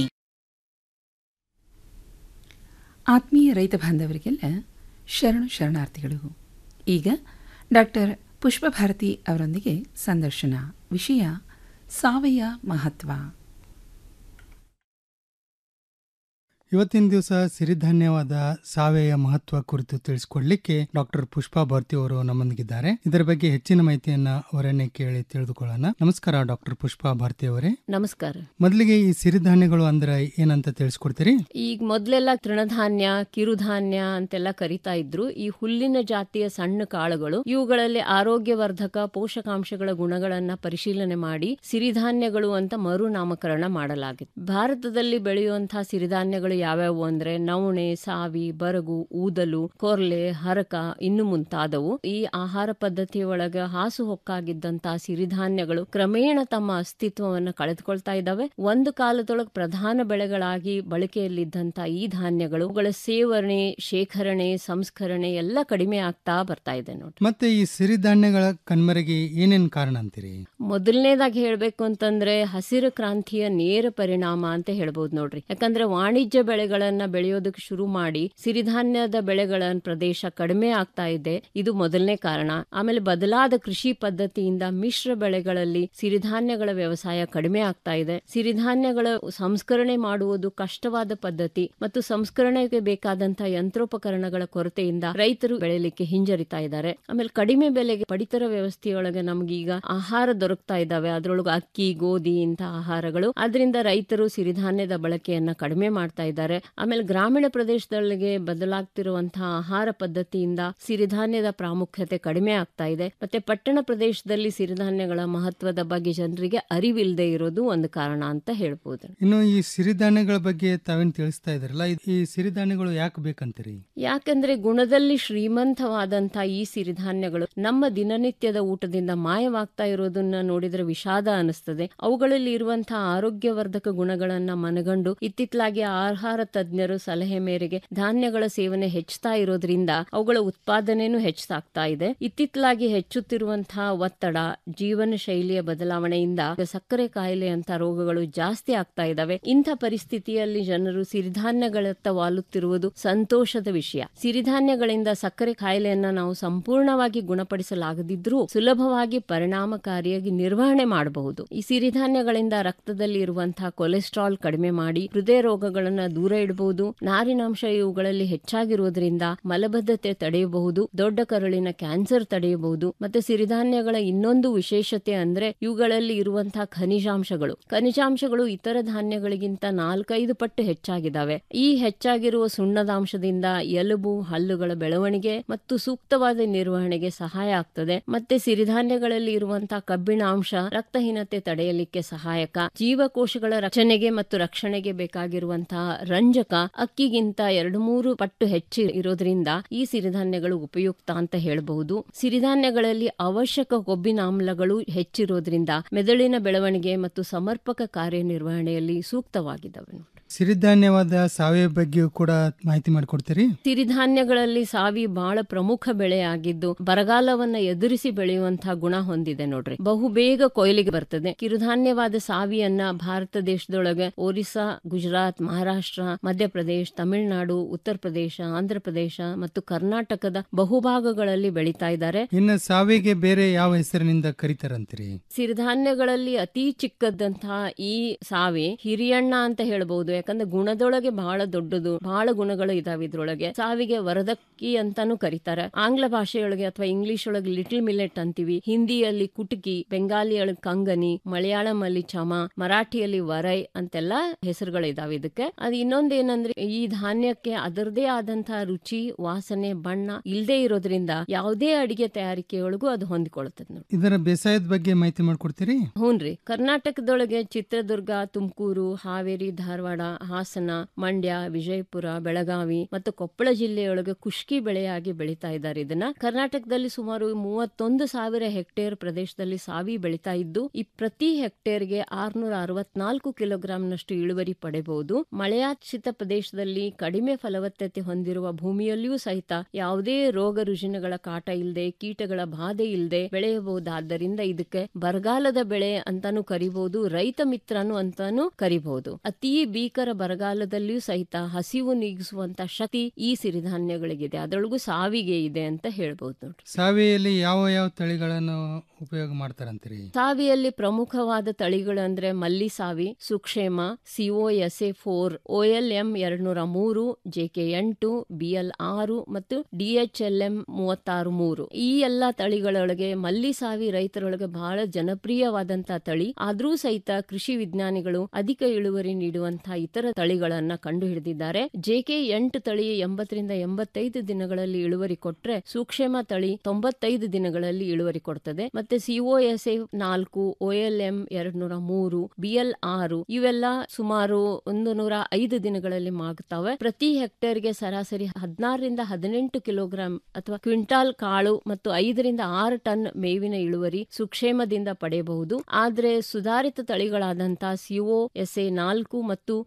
ಆತ್ಮೀಯ ರೈತ ಬಾಂಧವರಿಗೆಲ್ಲ ಶರಣು ಶರಣಾರ್ಥಿಗಳು ಈಗ ಡಾಕ್ಟರ್ ಪುಷ್ಪಭಾರತಿ ಅವರೊಂದಿಗೆ ಸಂದರ್ಶನ ವಿಷಯ ಸಾವಯ ಮಹತ್ವ ಇವತ್ತಿನ ದಿವಸ ಸಿರಿಧಾನ್ಯವಾದ ಸಾವಯವ ಮಹತ್ವ ಕುರಿತು ತಿಳಿಸಿಕೊಡ್ಲಿಕ್ಕೆ ಡಾಕ್ಟರ್ ಪುಷ್ಪಾ ಭಾರತಿ ಅವರು ನಮ್ಮೊಂದಿಗಿದ್ದಾರೆ ಇದರ ಬಗ್ಗೆ ಹೆಚ್ಚಿನ ಮಾಹಿತಿಯನ್ನ ಅವರನ್ನೇ ಕೇಳಿ ತಿಳಿದುಕೊಳ್ಳೋಣ ನಮಸ್ಕಾರ ಡಾಕ್ಟರ್ ಪುಷ್ಪಾ ಭಾರತಿ ಅವರೇ ನಮಸ್ಕಾರ ಮೊದಲಿಗೆ ಈ ಸಿರಿಧಾನ್ಯಗಳು ಅಂದ್ರೆ ಏನಂತ ತಿಳಿಸ್ಕೊಡ್ತೀರಿ ಈಗ ಮೊದಲೆಲ್ಲ ತೃಣಧಾನ್ಯ ಕಿರುಧಾನ್ಯ ಅಂತೆಲ್ಲ ಕರಿತಾ ಇದ್ರು ಈ ಹುಲ್ಲಿನ ಜಾತಿಯ ಸಣ್ಣ ಕಾಳುಗಳು ಇವುಗಳಲ್ಲಿ ಆರೋಗ್ಯವರ್ಧಕ ಪೋಷಕಾಂಶಗಳ ಗುಣಗಳನ್ನ ಪರಿಶೀಲನೆ ಮಾಡಿ ಸಿರಿಧಾನ್ಯಗಳು ಅಂತ ಮರು ನಾಮಕರಣ ಮಾಡಲಾಗಿದೆ ಭಾರತದಲ್ಲಿ ಬೆಳೆಯುವಂತಹ ಸಿರಿಧಾನ್ಯಗಳು ಯಾವ್ಯಾವು ಅಂದ್ರೆ ನವಣೆ ಸಾವಿ ಬರಗು ಊದಲು ಕೊರ್ಲೆ ಹರಕ ಇನ್ನು ಮುಂತಾದವು ಈ ಆಹಾರ ಪದ್ಧತಿ ಒಳಗ ಹಾಸು ಹೊಕ್ಕಾಗಿದ್ದಂತಹ ಸಿರಿಧಾನ್ಯಗಳು ಕ್ರಮೇಣ ತಮ್ಮ ಅಸ್ತಿತ್ವವನ್ನು ಕಳೆದುಕೊಳ್ತಾ ಇದ್ದಾವೆ ಒಂದು ಕಾಲದೊಳಗೆ ಪ್ರಧಾನ ಬೆಳೆಗಳಾಗಿ ಬಳಕೆಯಲ್ಲಿದ್ದಂತ ಈ ಧಾನ್ಯಗಳು ಅವುಗಳ ಸೇವನೆ ಶೇಖರಣೆ ಸಂಸ್ಕರಣೆ ಎಲ್ಲ ಕಡಿಮೆ ಆಗ್ತಾ ಬರ್ತಾ ಇದೆ ನೋಡಿ ಮತ್ತೆ ಈ ಸಿರಿಧಾನ್ಯಗಳ ಕಣ್ಮರೆಗೆ ಏನೇನ್ ಕಾರಣ ಅಂತೀರಿ ಮೊದಲನೇದಾಗಿ ಹೇಳ್ಬೇಕು ಅಂತಂದ್ರೆ ಹಸಿರು ಕ್ರಾಂತಿಯ ನೇರ ಪರಿಣಾಮ ಅಂತ ಹೇಳ್ಬೋದು ನೋಡ್ರಿ ಯಾಕಂದ್ರೆ ವಾಣಿಜ್ಯ ಬೆಳೆಗಳನ್ನ ಬೆಳೆಯೋದಕ್ಕೆ ಶುರು ಮಾಡಿ ಸಿರಿಧಾನ್ಯದ ಬೆಳೆಗಳ ಪ್ರದೇಶ ಕಡಿಮೆ ಆಗ್ತಾ ಇದೆ ಇದು ಮೊದಲನೇ ಕಾರಣ ಆಮೇಲೆ ಬದಲಾದ ಕೃಷಿ ಪದ್ಧತಿಯಿಂದ ಮಿಶ್ರ ಬೆಳೆಗಳಲ್ಲಿ ಸಿರಿಧಾನ್ಯಗಳ ವ್ಯವಸಾಯ ಕಡಿಮೆ ಆಗ್ತಾ ಇದೆ ಸಿರಿಧಾನ್ಯಗಳ ಸಂಸ್ಕರಣೆ ಮಾಡುವುದು ಕಷ್ಟವಾದ ಪದ್ಧತಿ ಮತ್ತು ಸಂಸ್ಕರಣೆಗೆ ಬೇಕಾದಂತಹ ಯಂತ್ರೋಪಕರಣಗಳ ಕೊರತೆಯಿಂದ ರೈತರು ಬೆಳೆಯಲಿಕ್ಕೆ ಹಿಂಜರಿತಾ ಇದ್ದಾರೆ ಆಮೇಲೆ ಕಡಿಮೆ ಬೆಲೆಗೆ ಪಡಿತರ ವ್ಯವಸ್ಥೆಯೊಳಗೆ ನಮ್ಗೀಗ ಆಹಾರ ದೊರಕ್ತಾ ಇದ್ದಾವೆ ಅದರೊಳಗೆ ಅಕ್ಕಿ ಗೋಧಿ ಇಂತಹ ಆಹಾರಗಳು ಅದರಿಂದ ರೈತರು ಸಿರಿಧಾನ್ಯದ ಬಳಕೆಯನ್ನ ಕಡಿಮೆ ಮಾಡ್ತಾ ಇದ್ದಾರೆ ಆಮೇಲೆ ಗ್ರಾಮೀಣ ಪ್ರದೇಶದೊಳಗೆ ಬದಲಾಗ್ತಿರುವಂತಹ ಆಹಾರ ಪದ್ಧತಿಯಿಂದ ಸಿರಿಧಾನ್ಯದ ಪ್ರಾಮುಖ್ಯತೆ ಕಡಿಮೆ ಆಗ್ತಾ ಇದೆ ಮತ್ತೆ ಪಟ್ಟಣ ಪ್ರದೇಶದಲ್ಲಿ ಸಿರಿಧಾನ್ಯಗಳ ಮಹತ್ವದ ಬಗ್ಗೆ ಜನರಿಗೆ ಅರಿವಿಲ್ಲದೆ ಇರೋದು ಒಂದು ಕಾರಣ ಅಂತ ಹೇಳ್ಬೋದು ಇನ್ನು ಈ ಸಿರಿಧಾನ್ಯಗಳ ಬಗ್ಗೆ ತಾವೇನು ತಿಳಿಸ್ತಾ ಇದ್ರಲ್ಲ ಇದ್- ಈ ಸಿರಿಧಾನ್ಯಗಳು ಯಾಕೆ ಬೇಕಂತೀರಿ ಯಾಕಂದ್ರೆ ಗುಣದಲ್ಲಿ ಶ್ರೀಮಂತವಾದಂತ ಈ ಸಿರಿಧಾನ್ಯಗಳು ನಮ್ಮ ದಿನನಿತ್ಯದ ಊಟದಿಂದ ಮಾಯವಾಗ್ತಾ ಇರೋದನ್ನ ನೋಡಿದ್ರೆ ವಿಷಾದ ಅನಿಸ್ತದೆ ಅವುಗಳಲ್ಲಿ ಇರುವಂತಹ ಆರೋಗ್ಯವರ್ಧಕ ಗುಣಗಳನ್ನ ಮನಗಂಡು ಇತ್ತಿತ್ತಲಾಗಿ ಆಹಾರ ತಜ್ಞರು ಸಲಹೆ ಮೇರೆಗೆ ಧಾನ್ಯಗಳ ಸೇವನೆ ಹೆಚ್ಚುತ್ತಾ ಇರೋದ್ರಿಂದ ಅವುಗಳ ಉತ್ಪಾದನೆನೂ ಹೆಚ್ಚಾಗ್ತಾ ಇದೆ ಇತ್ತಿತ್ತಲಾಗಿ ಹೆಚ್ಚುತ್ತಿರುವಂತಹ ಒತ್ತಡ ಜೀವನ ಶೈಲಿಯ ಬದಲಾವಣೆಯಿಂದ ಸಕ್ಕರೆ ಕಾಯಿಲೆ ಅಂತ ರೋಗಗಳು ಜಾಸ್ತಿ ಆಗ್ತಾ ಇದಾವೆ ಇಂಥ ಪರಿಸ್ಥಿತಿಯಲ್ಲಿ ಜನರು ಸಿರಿಧಾನ್ಯಗಳತ್ತ ವಾಲುತ್ತಿರುವುದು ಸಂತೋಷದ ವಿಷಯ ಸಿರಿಧಾನ್ಯಗಳಿಂದ ಸಕ್ಕರೆ ಕಾಯಿಲೆಯನ್ನ ನಾವು ಸಂಪೂರ್ಣವಾಗಿ ಗುಣಪಡಿಸಲಾಗದಿದ್ರೂ ಸುಲಭವಾಗಿ ಪರಿಣಾಮಕಾರಿಯಾಗಿ ನಿರ್ವಹಣೆ ಮಾಡಬಹುದು ಈ ಸಿರಿಧಾನ್ಯಗಳಿಂದ ರಕ್ತದಲ್ಲಿ ಇರುವಂತಹ ಕೊಲೆಸ್ಟ್ರಾಲ್ ಕಡಿಮೆ ಮಾಡಿ ಹೃದಯ ರೋಗಗಳನ್ನ ದೂರ ಇಡಬಹುದು ನಾರಿನಾಂಶ ಇವುಗಳಲ್ಲಿ ಹೆಚ್ಚಾಗಿರುವುದರಿಂದ ಮಲಬದ್ಧತೆ ತಡೆಯಬಹುದು ದೊಡ್ಡ ಕರುಳಿನ ಕ್ಯಾನ್ಸರ್ ತಡೆಯಬಹುದು ಮತ್ತೆ ಸಿರಿಧಾನ್ಯಗಳ ಇನ್ನೊಂದು ವಿಶೇಷತೆ ಅಂದ್ರೆ ಇವುಗಳಲ್ಲಿ ಇರುವಂತಹ ಖನಿಜಾಂಶಗಳು ಖನಿಜಾಂಶಗಳು ಇತರ ಧಾನ್ಯಗಳಿಗಿಂತ ನಾಲ್ಕೈದು ಪಟ್ಟು ಹೆಚ್ಚಾಗಿದ್ದಾವೆ ಈ ಹೆಚ್ಚಾಗಿರುವ ಸುಣ್ಣದಾಂಶದಿಂದ ಎಲುಬು ಹಲ್ಲುಗಳ ಬೆಳವಣಿಗೆ ಮತ್ತು ಸೂಕ್ತವಾದ ನಿರ್ವಹಣೆಗೆ ಸಹಾಯ ಆಗ್ತದೆ ಮತ್ತೆ ಸಿರಿಧಾನ್ಯಗಳಲ್ಲಿ ಇರುವಂತಹ ಕಬ್ಬಿಣ ಅಂಶ ರಕ್ತಹೀನತೆ ತಡೆಯಲಿಕ್ಕೆ ಸಹಾಯಕ ಜೀವಕೋಶಗಳ ರಕ್ಷಣೆಗೆ ಮತ್ತು ರಕ್ಷಣೆಗೆ ಬೇಕಾಗಿರುವಂತಹ ರಂಜಕ ಅಕ್ಕಿಗಿಂತ ಎರಡು ಮೂರು ಪಟ್ಟು ಹೆಚ್ಚು ಇರೋದ್ರಿಂದ ಈ ಸಿರಿಧಾನ್ಯಗಳು ಉಪಯುಕ್ತ ಅಂತ ಹೇಳಬಹುದು ಸಿರಿಧಾನ್ಯಗಳಲ್ಲಿ ಅವಶ್ಯಕ ಕೊಬ್ಬಿನಾಮ್ಲಗಳು ಹೆಚ್ಚಿರೋದ್ರಿಂದ ಮೆದುಳಿನ ಬೆಳವಣಿಗೆ ಮತ್ತು ಸಮರ್ಪಕ ಕಾರ್ಯನಿರ್ವಹಣೆಯಲ್ಲಿ ಸೂಕ್ತವಾಗಿದ್ದಾವೆ ಸಿರಿಧಾನ್ಯವಾದ ಸಾವಯವ ಬಗ್ಗೆಯೂ ಕೂಡ ಮಾಹಿತಿ ಮಾಡಿಕೊಡ್ತೀರಿ ಸಿರಿಧಾನ್ಯಗಳಲ್ಲಿ ಸಾವಿ ಬಹಳ ಪ್ರಮುಖ ಬೆಳೆ ಆಗಿದ್ದು ಬರಗಾಲವನ್ನ ಎದುರಿಸಿ ಬೆಳೆಯುವಂತಹ ಗುಣ ಹೊಂದಿದೆ ನೋಡ್ರಿ ಬಹು ಬೇಗ ಕೊಯ್ಲಿಗೆ ಬರ್ತದೆ ಕಿರುಧಾನ್ಯವಾದ ಸಾವಿಯನ್ನ ಭಾರತ ದೇಶದೊಳಗೆ ಒರಿಸ್ಸಾ ಗುಜರಾತ್ ಮಹಾರಾಷ್ಟ್ರ ಮಧ್ಯಪ್ರದೇಶ ತಮಿಳುನಾಡು ಉತ್ತರ ಪ್ರದೇಶ ಆಂಧ್ರ ಪ್ರದೇಶ ಮತ್ತು ಕರ್ನಾಟಕದ ಬಹುಭಾಗಗಳಲ್ಲಿ ಬೆಳೀತಾ ಇದ್ದಾರೆ ಇನ್ನು ಸಾವಿಗೆ ಬೇರೆ ಯಾವ ಹೆಸರಿನಿಂದ ಕರೀತಾರಂತೀರಿ ಸಿರಿಧಾನ್ಯಗಳಲ್ಲಿ ಅತಿ ಚಿಕ್ಕದಂತಹ ಈ ಸಾವಿ ಹಿರಿಯಣ್ಣ ಅಂತ ಹೇಳ್ಬಹುದು ಯಾಕಂದ್ರೆ ಗುಣದೊಳಗೆ ಬಹಳ ದೊಡ್ಡದು ಬಹಳ ಗುಣಗಳು ಇದಾವೆ ಇದ್ರೊಳಗೆ ಸಾವಿಗೆ ವರದಕ್ಕಿ ಅಂತಾನು ಕರೀತಾರೆ ಆಂಗ್ಲ ಭಾಷೆಯೊಳಗೆ ಅಥವಾ ಇಂಗ್ಲಿಷ್ ಒಳಗೆ ಲಿಟಲ್ ಮಿಲೆಟ್ ಅಂತೀವಿ ಹಿಂದಿಯಲ್ಲಿ ಕುಟುಕಿ ಬೆಂಗಾಲಿಯೊಳಗೆ ಕಂಗನಿ ಮಲಯಾಳಂ ಅಲ್ಲಿ ಚಮ ಮರಾಠಿಯಲ್ಲಿ ವರೈ ಅಂತೆಲ್ಲ ಹೆಸರುಗಳು ಇದಾವೆ ಇದಕ್ಕೆ ಅದು ಇನ್ನೊಂದೇನಂದ್ರೆ ಈ ಧಾನ್ಯಕ್ಕೆ ಅದರದೇ ಆದಂತಹ ರುಚಿ ವಾಸನೆ ಬಣ್ಣ ಇಲ್ಲದೆ ಇರೋದ್ರಿಂದ ಯಾವುದೇ ಅಡಿಗೆ ತಯಾರಿಕೆಯೊಳಗೂ ಅದು ಹೊಂದಿಕೊಳ್ಳುತ್ತದೆ ನೋಡಿ ಇದರ ಬೇಸಾಯದ ಬಗ್ಗೆ ಮಾಹಿತಿ ಮಾಡಿಕೊಡ್ತೀರಿ ಹೂನ್ರಿ ಕರ್ನಾಟಕದೊಳಗೆ ಚಿತ್ರದುರ್ಗ ತುಮಕೂರು ಹಾವೇರಿ ಧಾರವಾಡ ಹಾಸನ ಮಂಡ್ಯ ವಿಜಯಪುರ ಬೆಳಗಾವಿ ಮತ್ತು ಕೊಪ್ಪಳ ಜಿಲ್ಲೆಯೊಳಗೆ ಕುಷ್ಕಿ ಬೆಳೆಯಾಗಿ ಬೆಳೀತಾ ಇದ್ದಾರೆ ಇದನ್ನ ಕರ್ನಾಟಕದಲ್ಲಿ ಸುಮಾರು ಮೂವತ್ತೊಂದು ಸಾವಿರ ಹೆಕ್ಟೇರ್ ಪ್ರದೇಶದಲ್ಲಿ ಸಾವಿ ಬೆಳೀತಾ ಇದ್ದು ಈ ಪ್ರತಿ ಹೆಕ್ಟೇರ್ಗೆ ಆರ್ನೂರ ಅರವತ್ನಾಲ್ಕು ಕಿಲೋಗ್ರಾಂನಷ್ಟು ಇಳುವರಿ ಪಡೆಯಬಹುದು ಮಳೆಯಾಶ್ರಿತ ಪ್ರದೇಶದಲ್ಲಿ ಕಡಿಮೆ ಫಲವತ್ತತೆ ಹೊಂದಿರುವ ಭೂಮಿಯಲ್ಲಿಯೂ ಸಹಿತ ಯಾವುದೇ ರೋಗ ರುಜಿನಗಳ ಕಾಟ ಇಲ್ಲದೆ ಕೀಟಗಳ ಬಾಧೆ ಇಲ್ಲದೆ ಬೆಳೆಯಬಹುದಾದ್ದರಿಂದ ಇದಕ್ಕೆ ಬರಗಾಲದ ಬೆಳೆ ಅಂತಾನು ಕರಿಬಹುದು ರೈತ ಮಿತ್ರನು ಅಂತಾನು ಕರಿಬಹುದು ಅತಿ ಭೀಕರ ಬರಗಾಲದಲ್ಲಿಯೂ ಸಹಿತ ಹಸಿವು ನೀಗಿಸುವಂತ ಶಕ್ತಿ ಈ ಸಿರಿಧಾನ್ಯಗಳಿಗಿದೆ ಅದರೊಳಗೂ ಸಾವಿಗೆ ಇದೆ ಅಂತ ಹೇಳ್ಬಹುದು ನೋಡ್ರಿ ಸಾವಿಯಲ್ಲಿ ಯಾವ ಯಾವ ತಳಿಗಳನ್ನು ಉಪಯೋಗ ಮಾಡ್ತಾರಂತೀರಿ ಸಾವಿಯಲ್ಲಿ ಪ್ರಮುಖವಾದ ತಳಿಗಳು ಅಂದ್ರೆ ಮಲ್ಲಿ ಸಾವಿ ಸುಕ್ಷೇಮ C O S A four L M ಎರಡ್ನೂರ ಮೂರು ಜೆಕೆ ಎಂಟು ಬಿಎಲ್ ಆರು ಮತ್ತು ಡಿಎಚ್ಎಲ್ ಎಂ ಮೂವತ್ತಾರು ಮೂರು ಈ ಎಲ್ಲಾ ತಳಿಗಳೊಳಗೆ ಮಲ್ಲಿ ಸಾವಿ ರೈತರೊಳಗೆ ಬಹಳ ಜನಪ್ರಿಯವಾದಂತಹ ತಳಿ ಆದ್ರೂ ಸಹಿತ ಕೃಷಿ ವಿಜ್ಞಾನಿಗಳು ಅಧಿಕ ಇಳುವರಿ ನೀಡುವಂತಹ ಇತರ ತಳಿಗಳನ್ನ ಕಂಡು ಹಿಡಿದಿದ್ದಾರೆ ಜೆಕೆ ಎಂಟು ತಳಿ ಎಂಬತ್ತರಿಂದ ಎಂಬತ್ತೈದು ದಿನಗಳಲ್ಲಿ ಇಳುವರಿ ಕೊಟ್ರೆ ಸೂಕ್ಷ್ಮ ತಳಿ ತೊಂಬತ್ತೈದು ದಿನಗಳಲ್ಲಿ ಇಳುವರಿ ಕೊಡ್ತದೆ ಮತ್ತೆ ಸಿಒಎಸ್ ನಾಲ್ಕು ಎಲ್ ಎಂ ಎರಡ್ ನೂರ ಮೂರು ಬಿಎಲ್ ಆರು ಇವೆಲ್ಲ ಸುಮಾರು ಒಂದು ನೂರ ಐದು ದಿನಗಳಲ್ಲಿ ಮಾಗುತ್ತವೆ ಪ್ರತಿ ಹೆಕ್ಟೇರ್ಗೆ ಸರಾಸರಿ ಹದಿನಾರರಿಂದ ಹದಿನೆಂಟು ಕಿಲೋಗ್ರಾಂ ಅಥವಾ ಕ್ವಿಂಟಾಲ್ ಕಾಳು ಮತ್ತು ಐದರಿಂದ ಆರು ಟನ್ ಮೇವಿನ ಇಳುವರಿ ಸುಕ್ಷೇಮದಿಂದ ಪಡೆಯಬಹುದು ಆದ್ರೆ ಸುಧಾರಿತ ತಳಿಗಳಾದಂತಹ ಸಿಒ ಎಸ್ ಎ ನಾಲ್ಕು ಮತ್ತು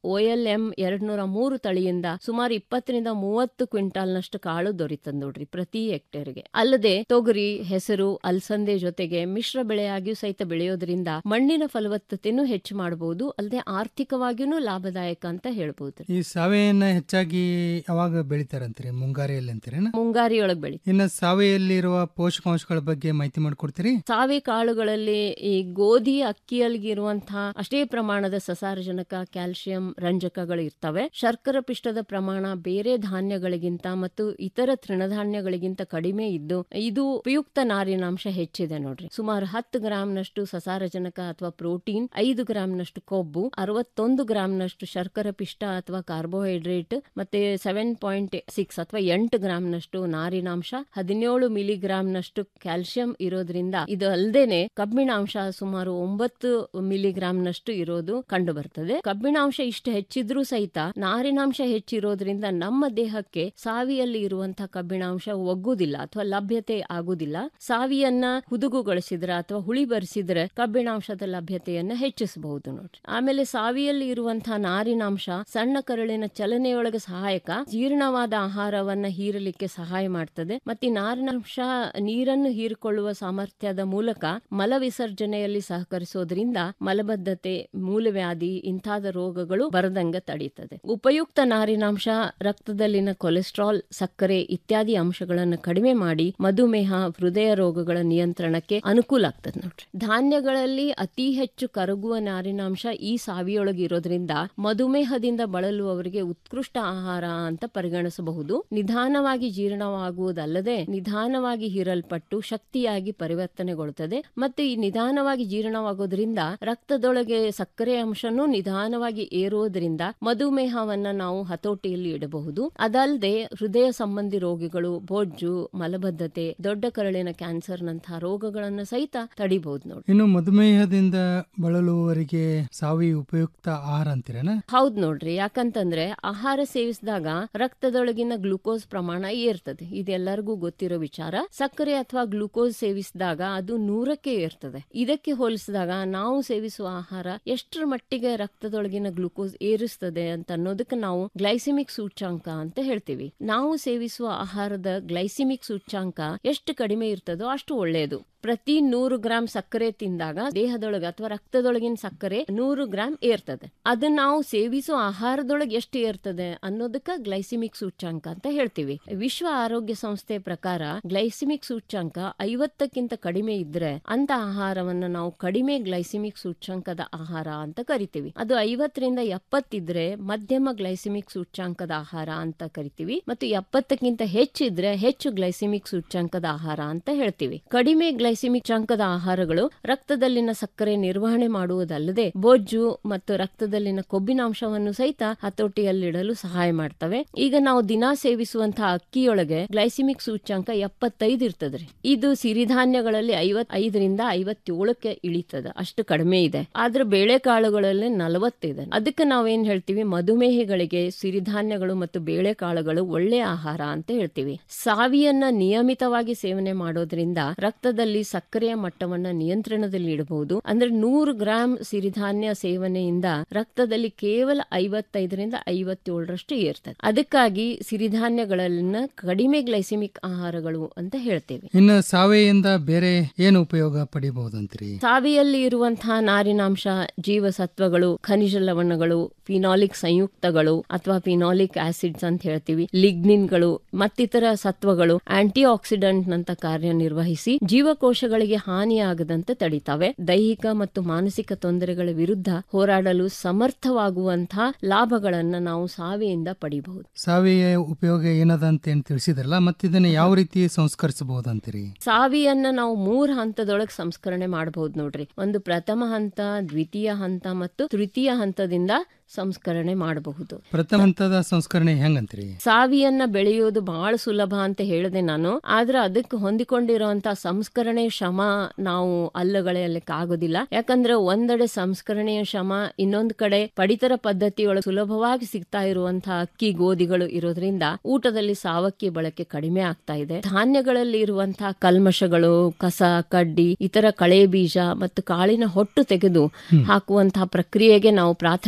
ಓಎಲ್ ಎಂ ಎರಡ್ ನೂರ ಮೂರು ತಳಿಯಿಂದ ಸುಮಾರು ಇಪ್ಪತ್ತರಿಂದ ಮೂವತ್ತು ಕ್ವಿಂಟಾಲ್ನಷ್ಟು ಕಾಳು ದೊರೀತದ ನೋಡ್ರಿ ಪ್ರತಿ ಹೆಕ್ಟೇರ್ಗೆ ಅಲ್ಲದೆ ತೊಗರಿ ಹೆಸರು ಅಲಸಂದೆ ಜೊತೆಗೆ ಮಿಶ್ರ ಬೆಳೆಯಾಗಿಯೂ ಸಹಿತ ಬೆಳೆಯೋದ್ರಿಂದ ಮಣ್ಣಿನ ಫಲವತ್ತತೆನೂ ಹೆಚ್ಚು ಮಾಡಬಹುದು ಅಲ್ಲದೆ ಆರ್ಥಿಕವಾಗಿಯೂ ಲಾಭದಾಯಕ ಅಂತ ಹೇಳ್ಬಹುದು ಈ ಸಾವೆಯನ್ನ ಹೆಚ್ಚಾಗಿ ಯಾವಾಗ ಬೆಳಿತಾರಂತೀರಿ ಮುಂಗಾರಿಯಲ್ಲಿ ಅಂತೀರೇನ ಮುಂಗಾರಿಯೊಳಗೆ ಬೆಳಿ ಇನ್ನು ಸಾವೆಯಲ್ಲಿರುವ ಪೋಷಕಾಂಶಗಳ ಬಗ್ಗೆ ಮಾಹಿತಿ ಮಾಡಿಕೊಡ್ತೀರಿ ಸಾವೆ ಕಾಳುಗಳಲ್ಲಿ ಈ ಗೋಧಿ ಅಕ್ಕಿಯಲ್ಲಿರುವಂತಹ ಅಷ್ಟೇ ಪ್ರಮಾಣದ ಸಸಾರಜನಕ ಕ್ಯಾಲ್ಸಿಯಂ ರಂಜಕಗಳು ಇರ್ತವೆ ಶರ್ಕರ ಪಿಷ್ಟದ ಪ್ರಮಾಣ ಬೇರೆ ಧಾನ್ಯಗಳಿಗಿಂತ ಮತ್ತು ಇತರ ತೃಣಧಾನ್ಯಗಳಿಗಿಂತ ಕಡಿಮೆ ಇದ್ದು ಇದು ಉಪಯುಕ್ತ ನಾರಿನಾಂಶ ಹೆಚ್ಚಿದೆ ನೋಡ್ರಿ ಸುಮಾರು ಹತ್ತು ಗ್ರಾಂನಷ್ಟು ಸಸಾರಜನಕ ಅಥವಾ ಪ್ರೋಟೀನ್ ಐದು ಗ್ರಾಂನಷ್ಟು ಕೊಬ್ಬು ಅರವತ್ತೊಂದು ಗ್ರಾಂನಷ್ಟು ಶರ್ಕರ ಪಿಷ್ಟ ಅಥವಾ ಕಾರ್ಬೋಹೈಡ್ರೇಟ್ ಮತ್ತೆ ಸೆವೆನ್ ಪಾಯಿಂಟ್ ಸಿಕ್ಸ್ ಅಥವಾ ಎಂಟು ಗ್ರಾಂನಷ್ಟು ನಾರಿನಾಂಶ ಹದಿನೇಳು ಮಿಲಿಗ್ರಾಂನಷ್ಟು ಕ್ಯಾಲ್ಸಿಯಂ ಇರೋದ್ರಿಂದ ಇದು ಅಲ್ಲದೇನೆ ಕಬ್ಬಿಣಾಂಶ ಸುಮಾರು ಒಂಬತ್ತು ಮಿಲಿಗ್ರಾಂನಷ್ಟು ಇರೋದು ಕಂಡು ಬರ್ತದೆ ಕಬ್ಬಿಣಾಂಶ ಇಷ್ಟು ಹೆಚ್ಚಿದ್ರೂ ಸಹಿತ ನಾರಿನಾಂಶ ಹೆಚ್ಚಿರೋದ್ರಿಂದ ನಮ್ಮ ದೇಹಕ್ಕೆ ಸಾವಿಯಲ್ಲಿ ಇರುವಂತಹ ಕಬ್ಬಿಣಾಂಶ ಒಗ್ಗುದಿಲ್ಲ ಅಥವಾ ಲಭ್ಯತೆ ಆಗುದಿಲ್ಲ ಸಾವಿಯನ್ನ ಹುದುಗುಗೊಳಿಸಿದ್ರೆ ಅಥವಾ ಹುಳಿ ಬರಿಸಿದ್ರೆ ಕಬ್ಬಿಣಾಂಶದ ಲಭ್ಯತೆಯನ್ನ ಹೆಚ್ಚಿಸಬಹುದು ನೋಡ್ರಿ ಆಮೇಲೆ ಸಾವಿಯಲ್ಲಿ ಇರುವಂತಹ ನಾರಿನಾಂಶ ಸಣ್ಣ ಕರಳಿನ ಚಲನೆಯೊಳಗೆ ಸಹಾಯಕ ಜೀರ್ಣವಾದ ಆಹಾರವನ್ನ ಹೀರಲಿಕ್ಕೆ ಸಹಾಯ ಮಾಡ್ತದೆ ಮತ್ತೆ ಈ ನಾರಿನಾಂಶ ನೀರನ್ನು ಹೀರಿಕೊಳ್ಳುವ ಸಾಮರ್ಥ್ಯದ ಮೂಲಕ ಮಲ ವಿಸರ್ಜನೆಯಲ್ಲಿ ಸಹಕರಿಸೋದ್ರಿಂದ ಮಲಬದ್ಧತೆ ಮೂಲವ್ಯಾಧಿ ಇಂತಾದ ರೋಗಗಳು ಬರದಂಗ ತಡೀತದೆ ಉಪಯುಕ್ತ ನಾರಿನಾಂಶ ರಕ್ತದಲ್ಲಿನ ಕೊಲೆಸ್ಟ್ರಾಲ್ ಸಕ್ಕರೆ ಇತ್ಯಾದಿ ಅಂಶಗಳನ್ನು ಕಡಿಮೆ ಮಾಡಿ ಮಧುಮೇಹ ಹೃದಯ ರೋಗಗಳ ನಿಯಂತ್ರಣಕ್ಕೆ ಅನುಕೂಲ ಆಗ್ತದೆ ನೋಡ್ರಿ ಧಾನ್ಯಗಳಲ್ಲಿ ಅತಿ ಹೆಚ್ಚು ಕರಗುವ ನಾರಿನಾಂಶ ಈ ಸಾವಿಯೊಳಗೆ ಇರೋದ್ರಿಂದ ಮಧುಮೇಹದಿಂದ ಬಳಲುವವರಿಗೆ ಉತ್ಕೃಷ್ಟ ಆಹಾರ ಅಂತ ಪರಿಗಣಿಸಬಹುದು ನಿಧಾನವಾಗಿ ಜೀರ್ಣವಾಗುವುದಲ್ಲದೆ ನಿಧಾನವಾಗಿ ಹೀರಲ್ಪಟ್ಟು ಶಕ್ತಿಯಾಗಿ ಪರಿವರ್ತನೆಗೊಳ್ಳುತ್ತದೆ ಮತ್ತು ಈ ನಿಧಾನವಾಗಿ ಜೀರ್ಣವಾಗೋದ್ರಿಂದ ರಕ್ತದೊಳಗೆ ಸಕ್ಕರೆ ಅಂಶನೂ ನಿಧಾನವಾಗಿ ಏರುವುದರಿಂದ ಮಧುಮೇಹವನ್ನ ನಾವು ಹತೋಟಿಯಲ್ಲಿ ಇಡಬಹುದು ಅದಲ್ಲದೆ ಹೃದಯ ಸಂಬಂಧಿ ರೋಗಿಗಳು ಬೊಜ್ಜು ಮಲಬದ್ಧತೆ ದೊಡ್ಡ ಕರಳಿನ ಕ್ಯಾನ್ಸರ್ ನಂತಹ ರೋಗಗಳನ್ನು ಸಹಿತ ತಡಿಬಹುದು ನೋಡಿ ಇನ್ನು ಮಧುಮೇಹದಿಂದ ಬಳಲುವವರಿಗೆ ಸಾವಿ ಉಪಯುಕ್ತ ಆಹಾರ ಅಂತೀರೇನ ಹೌದ್ ನೋಡ್ರಿ ಯಾಕಂತಂದ್ರೆ ಆಹಾರ ಸೇವಿಸಿದಾಗ ರಕ್ತದೊಳಗಿನ ಗ್ಲೂಕೋಸ್ ಪ್ರಮಾಣ ಏರ್ತದೆ ಇದೆಲ್ಲರಿಗೂ ಗೊತ್ತಿರೋ ವಿಚಾರ ಸಕ್ಕರೆ ಅಥವಾ ಗ್ಲೂಕೋಸ್ ಸೇವಿಸಿದಾಗ ಅದು ನೂರಕ್ಕೆ ಏರ್ತದೆ ಇದಕ್ಕೆ ಹೋಲಿಸಿದಾಗ ನಾವು ಸೇವಿಸುವ ಆಹಾರ ಎಷ್ಟರ ಮಟ್ಟಿಗೆ ರಕ್ತದೊಳಗಿನ ಗ್ಲೂಕೋಸ್ ಏರಿಸ್ತದೆ ಅಂತ ಅನ್ನೋದಕ್ಕೆ ನಾವು ಗ್ಲೈಸಿಮಿಕ್ ಸೂಚ್ಯಾಂಕ ಅಂತ ಹೇಳ್ತೀವಿ ನಾವು ಸೇವಿಸುವ ಆಹಾರದ ಗ್ಲೈಸಿಮಿಕ್ ಸೂಚ್ಯಾಂಕ ಎಷ್ಟು ಕಡಿಮೆ ಇರ್ತದೋ ಅಷ್ಟು ಒಳ್ಳೆಯದು ಪ್ರತಿ ನೂರು ಗ್ರಾಂ ಸಕ್ಕರೆ ತಿಂದಾಗ ದೇಹದೊಳಗೆ ಅಥವಾ ರಕ್ತದೊಳಗಿನ ಸಕ್ಕರೆ ನೂರು ಗ್ರಾಂ ಏರ್ತದೆ ಅದನ್ನ ನಾವು ಸೇವಿಸೋ ಆಹಾರದೊಳಗೆ ಎಷ್ಟು ಏರ್ತದೆ ಅನ್ನೋದಕ್ಕ ಗ್ಲೈಸಿಮಿಕ್ ಸೂಚ್ಯಾಂಕ ಅಂತ ಹೇಳ್ತೀವಿ ವಿಶ್ವ ಆರೋಗ್ಯ ಸಂಸ್ಥೆ ಪ್ರಕಾರ ಗ್ಲೈಸಿಮಿಕ್ ಸೂಚ್ಯಾಂಕ ಐವತ್ತಕ್ಕಿಂತ ಕಡಿಮೆ ಇದ್ರೆ ಅಂತ ಆಹಾರವನ್ನ ನಾವು ಕಡಿಮೆ ಗ್ಲೈಸಿಮಿಕ್ ಸೂಚ್ಯಾಂಕದ ಆಹಾರ ಅಂತ ಕರಿತೀವಿ ಅದು ಐವತ್ತರಿಂದ ಎಪ್ಪತ್ತಿದ್ರೆ ಮಧ್ಯಮ ಗ್ಲೈಸಿಮಿಕ್ ಸೂಚ್ಯಾಂಕದ ಆಹಾರ ಅಂತ ಕರಿತೀವಿ ಮತ್ತು ಎಪ್ಪತ್ತಕ್ಕಿಂತ ಹೆಚ್ಚಿದ್ರೆ ಹೆಚ್ಚು ಗ್ಲೈಸಿಮಿಕ್ ಸೂಚ್ಯಾಂಕದ ಆಹಾರ ಅಂತ ಹೇಳ್ತೀವಿ ಕಡಿಮೆ ಗ್ಲೈಸಿಮಿಕ್ ಸೂಚ್ಯಾಂಕದ ಆಹಾರಗಳು ರಕ್ತದಲ್ಲಿನ ಸಕ್ಕರೆ ನಿರ್ವಹಣೆ ಮಾಡುವುದಲ್ಲದೆ ಬೊಜ್ಜು ಮತ್ತು ರಕ್ತದಲ್ಲಿನ ಕೊಬ್ಬಿನಾಂಶವನ್ನು ಸಹಿತ ಹತೋಟಿಯಲ್ಲಿಡಲು ಸಹಾಯ ಮಾಡ್ತವೆ ಈಗ ನಾವು ದಿನಾ ಸೇವಿಸುವಂತಹ ಅಕ್ಕಿಯೊಳಗೆ ಗ್ಲೈಸಿಮಿಕ್ ಸೂಚ್ಯಾಂಕ ಎಪ್ಪತ್ತೈದು ಇರ್ತದ್ರಿ ಇದು ಸಿರಿಧಾನ್ಯಗಳಲ್ಲಿ ಐವತ್ ಐದರಿಂದ ಐವತ್ತೇಳಕ್ಕೆ ಇಳಿತದ ಅಷ್ಟು ಕಡಿಮೆ ಇದೆ ಆದ್ರೆ ಬೇಳೆಕಾಳುಗಳಲ್ಲಿ ನಲವತ್ತಿದೆ ಅದಕ್ಕೆ ನಾವೇನ್ ಹೇಳ್ತೀವಿ ಮಧುಮೇಹಿಗಳಿಗೆ ಸಿರಿಧಾನ್ಯಗಳು ಮತ್ತು ಬೇಳೆಕಾಳುಗಳು ಒಳ್ಳೆ ಆಹಾರ ಅಂತ ಹೇಳ್ತೀವಿ ಸಾವಿಯನ್ನ ನಿಯಮಿತವಾಗಿ ಸೇವನೆ ಮಾಡೋದ್ರಿಂದ ರಕ್ತದಲ್ಲಿ ಸಕ್ಕರೆಯ ಮಟ್ಟವನ್ನ ನಿಯಂತ್ರಣದಲ್ಲಿ ಇಡಬಹುದು ಅಂದ್ರೆ ನೂರು ಗ್ರಾಂ ಸಿರಿಧಾನ್ಯ ಸೇವನೆಯಿಂದ ರಕ್ತದಲ್ಲಿ ಕೇವಲ ಐವತ್ತೈದರಿಂದ ಐವತ್ತೇಳರಷ್ಟು ಏರ್ತದೆ ಅದಕ್ಕಾಗಿ ಸಿರಿಧಾನ್ಯಗಳನ್ನ ಕಡಿಮೆ ಗ್ಲೈಸಿಮಿಕ್ ಆಹಾರಗಳು ಅಂತ ಹೇಳ್ತೇವೆ ಇನ್ನು ಸಾವೆಯಿಂದ ಬೇರೆ ಏನು ಉಪಯೋಗ ಪಡಿಬಹುದಂತ್ರಿ ಸಾವಿಯಲ್ಲಿ ಇರುವಂತಹ ನಾರಿನಾಂಶ ಜೀವಸತ್ವಗಳು ಖನಿಜ ಲವಣಗಳು ಫಿನಾಲಿಕ್ ಸಂಯುಕ್ತಗಳು ಅಥವಾ ಫಿನಾಲಿಕ್ ಆಸಿಡ್ಸ್ ಅಂತ ಹೇಳ್ತೀವಿ ಲಿಗ್ನಿನ್ಗಳು ಮತ್ತಿತರ ಸತ್ವಗಳು ಆಂಟಿ ಆಕ್ಸಿಡೆಂಟ್ ನಂತ ಕಾರ್ಯನಿರ್ವಹಿಸಿ ಜೀವಕೋಶಗಳಿಗೆ ಹಾನಿಯಾಗದಂತೆ ತಡಿತಾವೆ ದೈಹಿಕ ಮತ್ತು ಮಾನಸಿಕ ತೊಂದರೆಗಳ ವಿರುದ್ಧ ಹೋರಾಡಲು ಸಮರ್ಥವಾಗುವಂತಹ ಲಾಭಗಳನ್ನ ನಾವು ಸಾವಿಯಿಂದ ಪಡಿಬಹುದು ಸಾವಿಯ ಉಪಯೋಗ ಏನದ ಅಂತ ಏನ್ ತಿಳಿಸಿದ್ರಲ್ಲ ಮತ್ತೆ ಇದನ್ನ ಯಾವ ರೀತಿ ಸಂಸ್ಕರಿಸಬಹುದಂತೀರಿ ಸಾವಿಯನ್ನ ನಾವು ಮೂರ್ ಹಂತದೊಳಗೆ ಸಂಸ್ಕರಣೆ ಮಾಡಬಹುದು ನೋಡ್ರಿ ಒಂದು ಪ್ರಥಮ ಹಂತ ದ್ವಿತೀಯ ಹಂತ ಮತ್ತು ತೃತೀಯ ಹಂತದಿಂದ ಸಂಸ್ಕರಣೆ ಮಾಡಬಹುದು ಪ್ರಥಮ ಹಂತದ ಸಂಸ್ಕರಣೆ ಹೆಂಗಂತೀರಿ ಸಾವಿಯನ್ನ ಬೆಳೆಯೋದು ಬಹಳ ಸುಲಭ ಅಂತ ಹೇಳಿದೆ ನಾನು ಆದ್ರೆ ಅದಕ್ಕೆ ಹೊಂದಿಕೊಂಡಿರುವಂತ ಸಂಸ್ಕರಣೆ ಶ್ರಮ ನಾವು ಅಲ್ಲಗಳೆಯಲಿಕ್ಕೆ ಆಗೋದಿಲ್ಲ ಯಾಕಂದ್ರೆ ಒಂದೆಡೆ ಸಂಸ್ಕರಣೆಯ ಶ್ರಮ ಇನ್ನೊಂದ್ ಕಡೆ ಪಡಿತರ ಪದ್ಧತಿಯೊಳಗೆ ಸುಲಭವಾಗಿ ಸಿಗ್ತಾ ಇರುವಂತಹ ಅಕ್ಕಿ ಗೋಧಿಗಳು ಇರೋದ್ರಿಂದ ಊಟದಲ್ಲಿ ಸಾವಕ್ಕಿ ಬಳಕೆ ಕಡಿಮೆ ಆಗ್ತಾ ಇದೆ ಧಾನ್ಯಗಳಲ್ಲಿ ಇರುವಂತಹ ಕಲ್ಮಶಗಳು ಕಸ ಕಡ್ಡಿ ಇತರ ಕಳೆ ಬೀಜ ಮತ್ತು ಕಾಳಿನ ಹೊಟ್ಟು ತೆಗೆದು ಹಾಕುವಂತಹ ಪ್ರಕ್ರಿಯೆಗೆ ನಾವು ಪ್ರಾಥಮಿಕ ಸಂಸ್ಕರಣೆ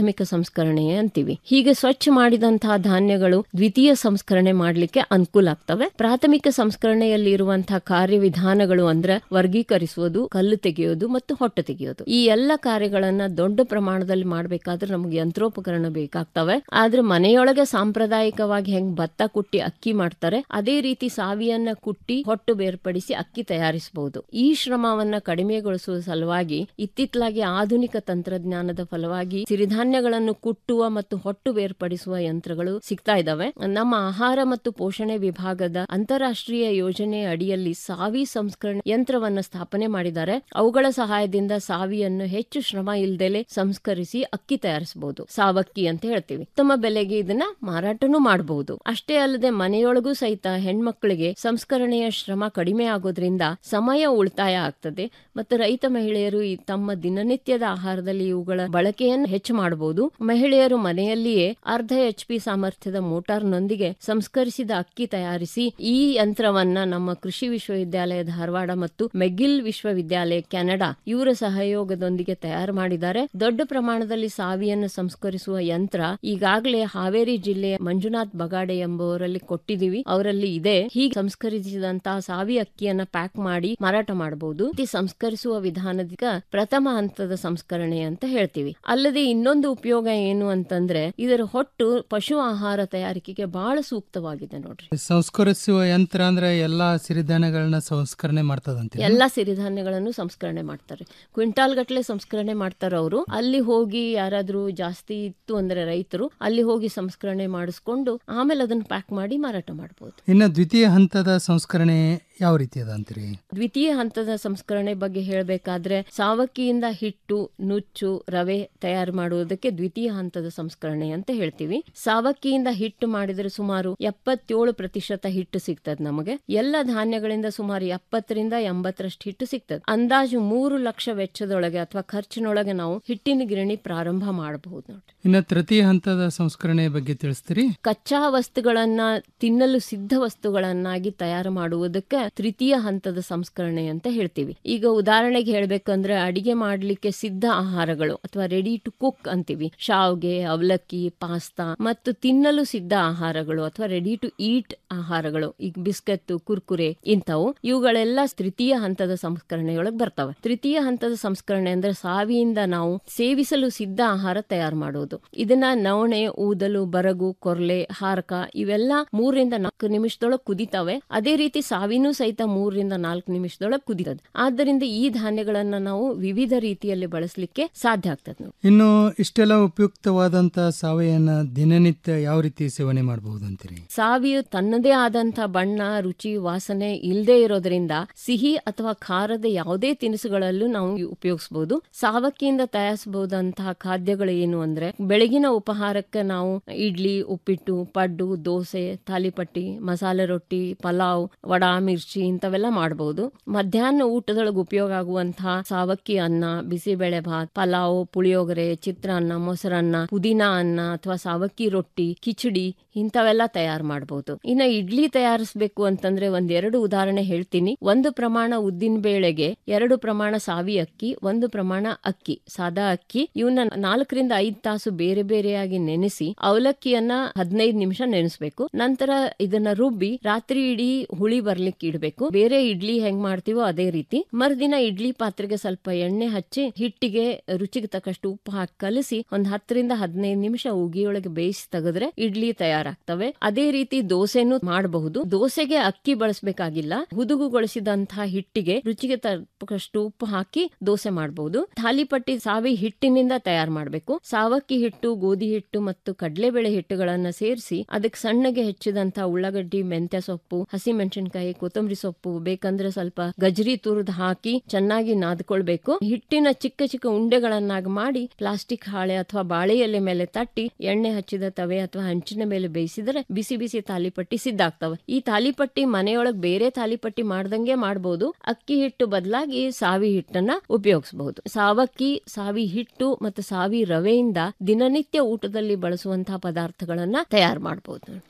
ಸಂಸ್ಕರಣೆ ಅಂತೀವಿ ಹೀಗೆ ಸ್ವಚ್ಛ ಮಾಡಿದಂತಹ ಧಾನ್ಯಗಳು ದ್ವಿತೀಯ ಸಂಸ್ಕರಣೆ ಮಾಡ್ಲಿಕ್ಕೆ ಅನುಕೂಲ ಆಗ್ತವೆ ಪ್ರಾಥಮಿಕ ಸಂಸ್ಕರಣೆಯಲ್ಲಿ ಇರುವಂತಹ ಕಾರ್ಯವಿಧಾನಗಳು ಅಂದ್ರೆ ವರ್ಗೀಕರಿಸುವುದು ಕಲ್ಲು ತೆಗೆಯೋದು ಮತ್ತು ಹೊಟ್ಟೆ ತೆಗೆಯೋದು ಈ ಎಲ್ಲ ಕಾರ್ಯಗಳನ್ನ ದೊಡ್ಡ ಪ್ರಮಾಣದಲ್ಲಿ ಮಾಡ್ಬೇಕಾದ್ರೆ ನಮಗೆ ಯಂತ್ರೋಪಕರಣ ಬೇಕಾಗ್ತವೆ ಆದ್ರೆ ಮನೆಯೊಳಗೆ ಸಾಂಪ್ರದಾಯಿಕವಾಗಿ ಹೆಂಗ್ ಭತ್ತ ಕುಟ್ಟಿ ಅಕ್ಕಿ ಮಾಡ್ತಾರೆ ಅದೇ ರೀತಿ ಸಾವಿಯನ್ನ ಕುಟ್ಟಿ ಹೊಟ್ಟು ಬೇರ್ಪಡಿಸಿ ಅಕ್ಕಿ ತಯಾರಿಸಬಹುದು ಈ ಶ್ರಮವನ್ನ ಕಡಿಮೆಗೊಳಿಸುವ ಸಲುವಾಗಿ ಇತ್ತಿತ್ತಲಾಗಿ ಆಧುನಿಕ ತಂತ್ರಜ್ಞಾನದ ಫಲವಾಗಿ ಸಿರಿಧಾನ್ಯಗಳನ್ನು ಕುಟ್ಟುವ ಮತ್ತು ಹೊಟ್ಟು ಬೇರ್ಪಡಿಸುವ ಯಂತ್ರಗಳು ಸಿಗ್ತಾ ಇದಾವೆ ನಮ್ಮ ಆಹಾರ ಮತ್ತು ಪೋಷಣೆ ವಿಭಾಗದ ಅಂತಾರಾಷ್ಟ್ರೀಯ ಯೋಜನೆ ಅಡಿಯಲ್ಲಿ ಸಾವಿ ಸಂಸ್ಕರಣೆ ಯಂತ್ರವನ್ನ ಸ್ಥಾಪನೆ ಮಾಡಿದ್ದಾರೆ ಅವುಗಳ ಸಹಾಯದಿಂದ ಸಾವಿಯನ್ನು ಹೆಚ್ಚು ಶ್ರಮ ಇಲ್ದಲೆ ಸಂಸ್ಕರಿಸಿ ಅಕ್ಕಿ ತಯಾರಿಸಬಹುದು ಸಾವಕ್ಕಿ ಅಂತ ಹೇಳ್ತೀವಿ ಉತ್ತಮ ಬೆಲೆಗೆ ಇದನ್ನ ಮಾರಾಟನೂ ಮಾಡಬಹುದು ಅಷ್ಟೇ ಅಲ್ಲದೆ ಮನೆಯೊಳಗೂ ಸಹಿತ ಹೆಣ್ಮಕ್ಳಿಗೆ ಸಂಸ್ಕರಣೆಯ ಶ್ರಮ ಕಡಿಮೆ ಆಗೋದ್ರಿಂದ ಸಮಯ ಉಳಿತಾಯ ಆಗ್ತದೆ ಮತ್ತು ರೈತ ಮಹಿಳೆಯರು ಈ ತಮ್ಮ ದಿನನಿತ್ಯದ ಆಹಾರದಲ್ಲಿ ಇವುಗಳ ಬಳಕೆಯನ್ನು ಹೆಚ್ಚು ಮಾಡಬಹುದು ಮಹಿಳೆಯರು ಮನೆಯಲ್ಲಿಯೇ ಅರ್ಧ ಎಚ್ ಪಿ ಸಾಮರ್ಥ್ಯದ ಮೋಟಾರ್ನೊಂದಿಗೆ ಸಂಸ್ಕರಿಸಿದ ಅಕ್ಕಿ ತಯಾರಿಸಿ ಈ ಯಂತ್ರವನ್ನ ನಮ್ಮ ಕೃಷಿ ವಿಶ್ವವಿದ್ಯಾಲಯ ಧಾರವಾಡ ಮತ್ತು ಮೆಗಿಲ್ ವಿಶ್ವವಿದ್ಯಾಲಯ ಕೆನಡಾ ಇವರ ಸಹಯೋಗದೊಂದಿಗೆ ತಯಾರು ಮಾಡಿದ್ದಾರೆ ದೊಡ್ಡ ಪ್ರಮಾಣದಲ್ಲಿ ಸಾವಿಯನ್ನು ಸಂಸ್ಕರಿಸುವ ಯಂತ್ರ ಈಗಾಗಲೇ ಹಾವೇರಿ ಜಿಲ್ಲೆಯ ಮಂಜುನಾಥ್ ಬಗಾಡೆ ಎಂಬುವರಲ್ಲಿ ಕೊಟ್ಟಿದ್ದೀವಿ ಅವರಲ್ಲಿ ಇದೆ ಹೀಗೆ ಸಂಸ್ಕರಿಸಿದಂತಹ ಸಾವಿ ಅಕ್ಕಿಯನ್ನ ಪ್ಯಾಕ್ ಮಾಡಿ ಮಾರಾಟ ಮಾಡಬಹುದು ಈ ಸಂಸ್ಕರಿಸುವ ವಿಧಾನದ ಪ್ರಥಮ ಹಂತದ ಸಂಸ್ಕರಣೆ ಅಂತ ಹೇಳ್ತೀವಿ ಅಲ್ಲದೆ ಇನ್ನೊಂದು ಉಪಯೋಗ ಏನು ಅಂತಂದ್ರೆ ಇದರ ಹೊಟ್ಟು ಪಶು ಆಹಾರ ತಯಾರಿಕೆಗೆ ಬಹಳ ಸೂಕ್ತವಾಗಿದೆ ನೋಡ್ರಿ ಸಂಸ್ಕರಿಸುವ ಯಂತ್ರ ಅಂದ್ರೆ ಎಲ್ಲಾ ಸಿರಿಧಾನ್ಯಗಳನ್ನ ಸಂಸ್ಕರಣೆ ಮಾಡ್ತದಂತೆ ಎಲ್ಲಾ ಸಿರಿಧಾನ್ಯಗಳನ್ನು ಸಂಸ್ಕರಣೆ ಮಾಡ್ತಾರೆ ಕ್ವಿಂಟಾಲ್ ಗಟ್ಟಲೆ ಸಂಸ್ಕರಣೆ ಮಾಡ್ತಾರೆ ಅವರು ಅಲ್ಲಿ ಹೋಗಿ ಯಾರಾದ್ರೂ ಜಾಸ್ತಿ ಇತ್ತು ಅಂದ್ರೆ ರೈತರು ಅಲ್ಲಿ ಹೋಗಿ ಸಂಸ್ಕರಣೆ ಮಾಡಿಸ್ಕೊಂಡು ಆಮೇಲೆ ಅದನ್ನ ಪ್ಯಾಕ್ ಮಾಡಿ ಮಾರಾಟ ಮಾಡಬಹುದು ಇನ್ನು ದ್ವಿತೀಯ ಹಂತದ ಸಂಸ್ಕರಣೆ ಯಾವ ರೀತಿ ಅದ ಅಂತೀರಿ ದ್ವಿತೀಯ ಹಂತದ ಸಂಸ್ಕರಣೆ ಬಗ್ಗೆ ಹೇಳಬೇಕಾದ್ರೆ ಸಾವಕ್ಕಿಯಿಂದ ಹಿಟ್ಟು ನುಚ್ಚು ರವೆ ತಯಾರು ಮಾಡುವುದಕ್ಕೆ ದ್ವಿತೀಯ ಹಂತದ ಸಂಸ್ಕರಣೆ ಅಂತ ಹೇಳ್ತೀವಿ ಸಾವಕ್ಕಿಯಿಂದ ಹಿಟ್ಟು ಮಾಡಿದ್ರೆ ಸುಮಾರು ಎಪ್ಪತ್ತೇಳು ಪ್ರತಿಶತ ಹಿಟ್ಟು ಸಿಗ್ತದೆ ನಮಗೆ ಎಲ್ಲ ಧಾನ್ಯಗಳಿಂದ ಸುಮಾರು ಎಪ್ಪತ್ತರಿಂದ ಎಂಬತ್ತರಷ್ಟು ಹಿಟ್ಟು ಸಿಗ್ತದೆ ಅಂದಾಜು ಮೂರು ಲಕ್ಷ ವೆಚ್ಚದೊಳಗೆ ಅಥವಾ ಖರ್ಚಿನೊಳಗೆ ನಾವು ಹಿಟ್ಟಿನ ಗಿರಣಿ ಪ್ರಾರಂಭ ಮಾಡಬಹುದು ನೋಡ್ರಿ ಇನ್ನು ತೃತೀಯ ಹಂತದ ಸಂಸ್ಕರಣೆ ಬಗ್ಗೆ ತಿಳಿಸ್ತೀರಿ ಕಚ್ಚಾ ವಸ್ತುಗಳನ್ನ ತಿನ್ನಲು ಸಿದ್ಧ ವಸ್ತುಗಳನ್ನಾಗಿ ತಯಾರು ಮಾಡುವುದಕ್ಕೆ ತೃತೀಯ ಹಂತದ ಸಂಸ್ಕರಣೆ ಅಂತ ಹೇಳ್ತೀವಿ ಈಗ ಉದಾಹರಣೆಗೆ ಹೇಳ್ಬೇಕಂದ್ರೆ ಅಡಿಗೆ ಮಾಡ್ಲಿಕ್ಕೆ ಸಿದ್ಧ ಆಹಾರಗಳು ಅಥವಾ ರೆಡಿ ಟು ಕುಕ್ ಅಂತೀವಿ ಶಾವ್ಗೆ ಅವಲಕ್ಕಿ ಪಾಸ್ತಾ ಮತ್ತು ತಿನ್ನಲು ಸಿದ್ಧ ಆಹಾರಗಳು ಅಥವಾ ರೆಡಿ ಟು ಈಟ್ ಆಹಾರಗಳು ಈಗ ಬಿಸ್ಕತ್ ಕುರ್ಕುರೆ ಇಂಥವು ಇವುಗಳೆಲ್ಲ ತೃತೀಯ ಹಂತದ ಸಂಸ್ಕರಣೆಯೊಳಗೆ ಬರ್ತವೆ ತೃತೀಯ ಹಂತದ ಸಂಸ್ಕರಣೆ ಅಂದ್ರೆ ಸಾವಿಯಿಂದ ನಾವು ಸೇವಿಸಲು ಸಿದ್ಧ ಆಹಾರ ತಯಾರು ಮಾಡುವುದು ಇದನ್ನ ನವಣೆ ಊದಲು ಬರಗು ಕೊರ್ಲೆ ಹಾರಕ ಇವೆಲ್ಲ ಮೂರರಿಂದ ನಾಲ್ಕು ನಿಮಿಷದೊಳಗೆ ಕುದಿತಾವೆ ಅದೇ ರೀತಿ ಸಾವಿನೂ ಸಹಿತ ಮೂರರಿಂದ ನಾಲ್ಕು ನಿಮಿಷದೊಳಗೆ ಕುದಿತದೆ ಆದ್ದರಿಂದ ಈ ಧಾನ್ಯಗಳನ್ನ ನಾವು ವಿವಿಧ ರೀತಿಯಲ್ಲಿ ಬಳಸಲಿಕ್ಕೆ ಸಾಧ್ಯ ಆಗ್ತದೆ ನೋಡಿ. ಇನ್ನು ಇಷ್ಟೆಲ್ಲ ಉಪಯುಕ್ತವಾದಂತ ಸಾವಯನ್ನ ದಿನನಿತ್ಯ ಯಾವ ರೀತಿ ಸೇವನೆ ಮಾಡಬಹುದು ಅಂತೀರಿ ಸಾವಿಯು ತನ್ನದೇ ಆದಂತ ಬಣ್ಣ ರುಚಿ ವಾಸನೆ ಇಲ್ಲದೆ ಇರೋದ್ರಿಂದ ಸಿಹಿ ಅಥವಾ ಖಾರದ ಯಾವುದೇ ತಿನಿಸುಗಳಲ್ಲೂ ನಾವು ಉಪಯೋಗಿಸಬಹುದು ಸಾವಕ್ಕಿಯಿಂದ ತಯಾರಿಸಬಹುದಂತಹ ಖಾದ್ಯಗಳು ಏನು ಅಂದ್ರೆ ಬೆಳಗಿನ ಉಪಹಾರಕ್ಕೆ ನಾವು ಇಡ್ಲಿ ಉಪ್ಪಿಟ್ಟು ಪಡ್ಡು ದೋಸೆ ತಾಲಿಪಟ್ಟಿ ಮಸಾಲೆ ರೊಟ್ಟಿ ಪಲಾವ್ ವಡಾ ಮಿರ್ಚಿ ಇಂಥವೆಲ್ಲ ಮಾಡಬಹುದು ಮಧ್ಯಾಹ್ನ ಊಟದೊಳಗೆ ಉಪಯೋಗ ಆಗುವಂತಹ ಸಾವಕ್ಕಿ ಅನ್ನ ಬಿಸಿಬೇಳೆ ಭಾತ್ ಪಲಾವ್ ಪುಳಿಯೋಗರೆ ಚಿತ್ರಾನ್ನ ಮೊಸರನ್ನ ಪುದೀನಾ ಅನ್ನ ಅಥವಾ ಸಾವಕ್ಕಿ ರೊಟ್ಟಿ ಕಿಚಡಿ ಇಂಥವೆಲ್ಲ ತಯಾರು ಮಾಡಬಹುದು ಇನ್ನ ಇಡ್ಲಿ ತಯಾರಿಸಬೇಕು ಅಂತಂದ್ರೆ ಒಂದೆರಡು ಉದಾಹರಣೆ ಹೇಳ್ತೀನಿ ಒಂದು ಪ್ರಮಾಣ ಉದ್ದಿನ ಬೇಳೆಗೆ ಎರಡು ಪ್ರಮಾಣ ಸಾವಿ ಅಕ್ಕಿ ಒಂದು ಪ್ರಮಾಣ ಅಕ್ಕಿ ಸಾದಾ ಅಕ್ಕಿ ಇವನ್ನ ನಾಲ್ಕರಿಂದ ಐದ್ ತಾಸು ಬೇರೆ ಬೇರೆಯಾಗಿ ನೆನೆಸಿ ಅವಲಕ್ಕಿಯನ್ನ ಹದಿನೈದು ನಿಮಿಷ ನೆನೆಸ್ಬೇಕು ನಂತರ ಇದನ್ನ ರುಬ್ಬಿ ರಾತ್ರಿ ಇಡೀ ಹುಳಿ ಬರ್ಲಿಕ್ಕೆ ಇಡಬೇಕು ಬೇರೆ ಇಡ್ಲಿ ಹೆಂಗ್ ಮಾಡ್ತೀವೋ ಅದೇ ರೀತಿ ಮರುದಿನ ಇಡ್ಲಿ ಪಾತ್ರೆಗೆ ಸ್ವಲ್ಪ ಎಣ್ಣೆ ಹಚ್ಚಿ ಹಿಟ್ಟಿಗೆ ರುಚಿಗೆ ತಕ್ಕಷ್ಟು ಉಪ್ಪು ಹಾಕಿ ಕಲಸಿ ಒಂದ್ ಹತ್ತರಿಂದ ಹದಿನೈದು ನಿಮಿಷ ಉಗಿಯೊಳಗೆ ಬೇಯಿಸಿ ತೆಗೆದ್ರೆ ಇಡ್ಲಿ ತಯಾರಾಗ್ತವೆ ಅದೇ ರೀತಿ ದೋಸೆನೂ ಮಾಡಬಹುದು ದೋಸೆಗೆ ಅಕ್ಕಿ ಬಳಸಬೇಕಾಗಿಲ್ಲ ಹುದುಗುಗೊಳಿಸಿದಂತಹ ಹಿಟ್ಟಿಗೆ ರುಚಿಗೆ ತಕ್ಕಷ್ಟು ಉಪ್ಪು ಹಾಕಿ ದೋಸೆ ಮಾಡಬಹುದು ಥಾಲಿಪಟ್ಟಿ ಸಾವಿ ಹಿಟ್ಟಿನಿಂದ ತಯಾರು ಮಾಡಬೇಕು ಸಾವಕ್ಕಿ ಹಿಟ್ಟು ಗೋಧಿ ಹಿಟ್ಟು ಮತ್ತು ಕಡಲೆಬೇಳೆ ಹಿಟ್ಟುಗಳನ್ನ ಸೇರಿಸಿ ಅದಕ್ಕೆ ಸಣ್ಣಗೆ ಹೆಚ್ಚಿದಂತಹ ಉಳ್ಳಾಗಡ್ಡಿ ಮೆಂತ್ಯ ಸೊಪ್ಪು ಹಸಿ ಮೆಣಸಿನಕಾಯಿ ಕೊತ್ತಂಬರಿ ಸೊಪ್ಪು ಬೇಕಂದ್ರೆ ಸ್ವಲ್ಪ ಗಜರಿ ತುರಿದ್ ಹಾಕಿ ಚೆನ್ನಾಗಿ ನಾದ್ಕೊಳ್ಬೇಕು ಹಿಟ್ಟಿನ ಚಿಕ್ಕ ಚಿಕ್ಕ ಉಂಡೆಗಳನ್ನಾಗಿ ಮಾಡಿ ಪ್ಲಾಸ್ಟಿಕ್ ಹಾಳೆ ಅಥವಾ ಬಾಳೆ ಎಲೆ ಮೇಲೆ ತಟ್ಟಿ ಎಣ್ಣೆ ಹಚ್ಚಿದ ತವೆ ಅಥವಾ ಹಂಚಿನ ಮೇಲೆ ಬೇಯಿಸಿದರೆ ಬಿಸಿ ಬಿಸಿ ತಾಲಿಪಟ್ಟಿ ಸಿದ್ಧ ಆಗ್ತವೆ ಈ ತಾಲಿಪಟ್ಟಿ ಮನೆಯೊಳಗೆ ಬೇರೆ ತಾಲಿಪಟ್ಟಿ ಮಾಡ್ದಂಗೆ ಮಾಡಬಹುದು ಅಕ್ಕಿ ಹಿಟ್ಟು ಬದಲಾಗಿ ಸಾವಿ ಹಿಟ್ಟನ್ನ ಉಪಯೋಗಿಸಬಹುದು ಸಾವಕ್ಕಿ ಸಾವಿ ಹಿಟ್ಟು ಮತ್ತು ಸಾವಿ ರವೆಯಿಂದ ದಿನನಿತ್ಯ ಊಟದಲ್ಲಿ ಬಳಸುವಂತಹ ಪದಾರ್ಥಗಳನ್ನ ತಯಾರು ಮಾಡಬಹುದು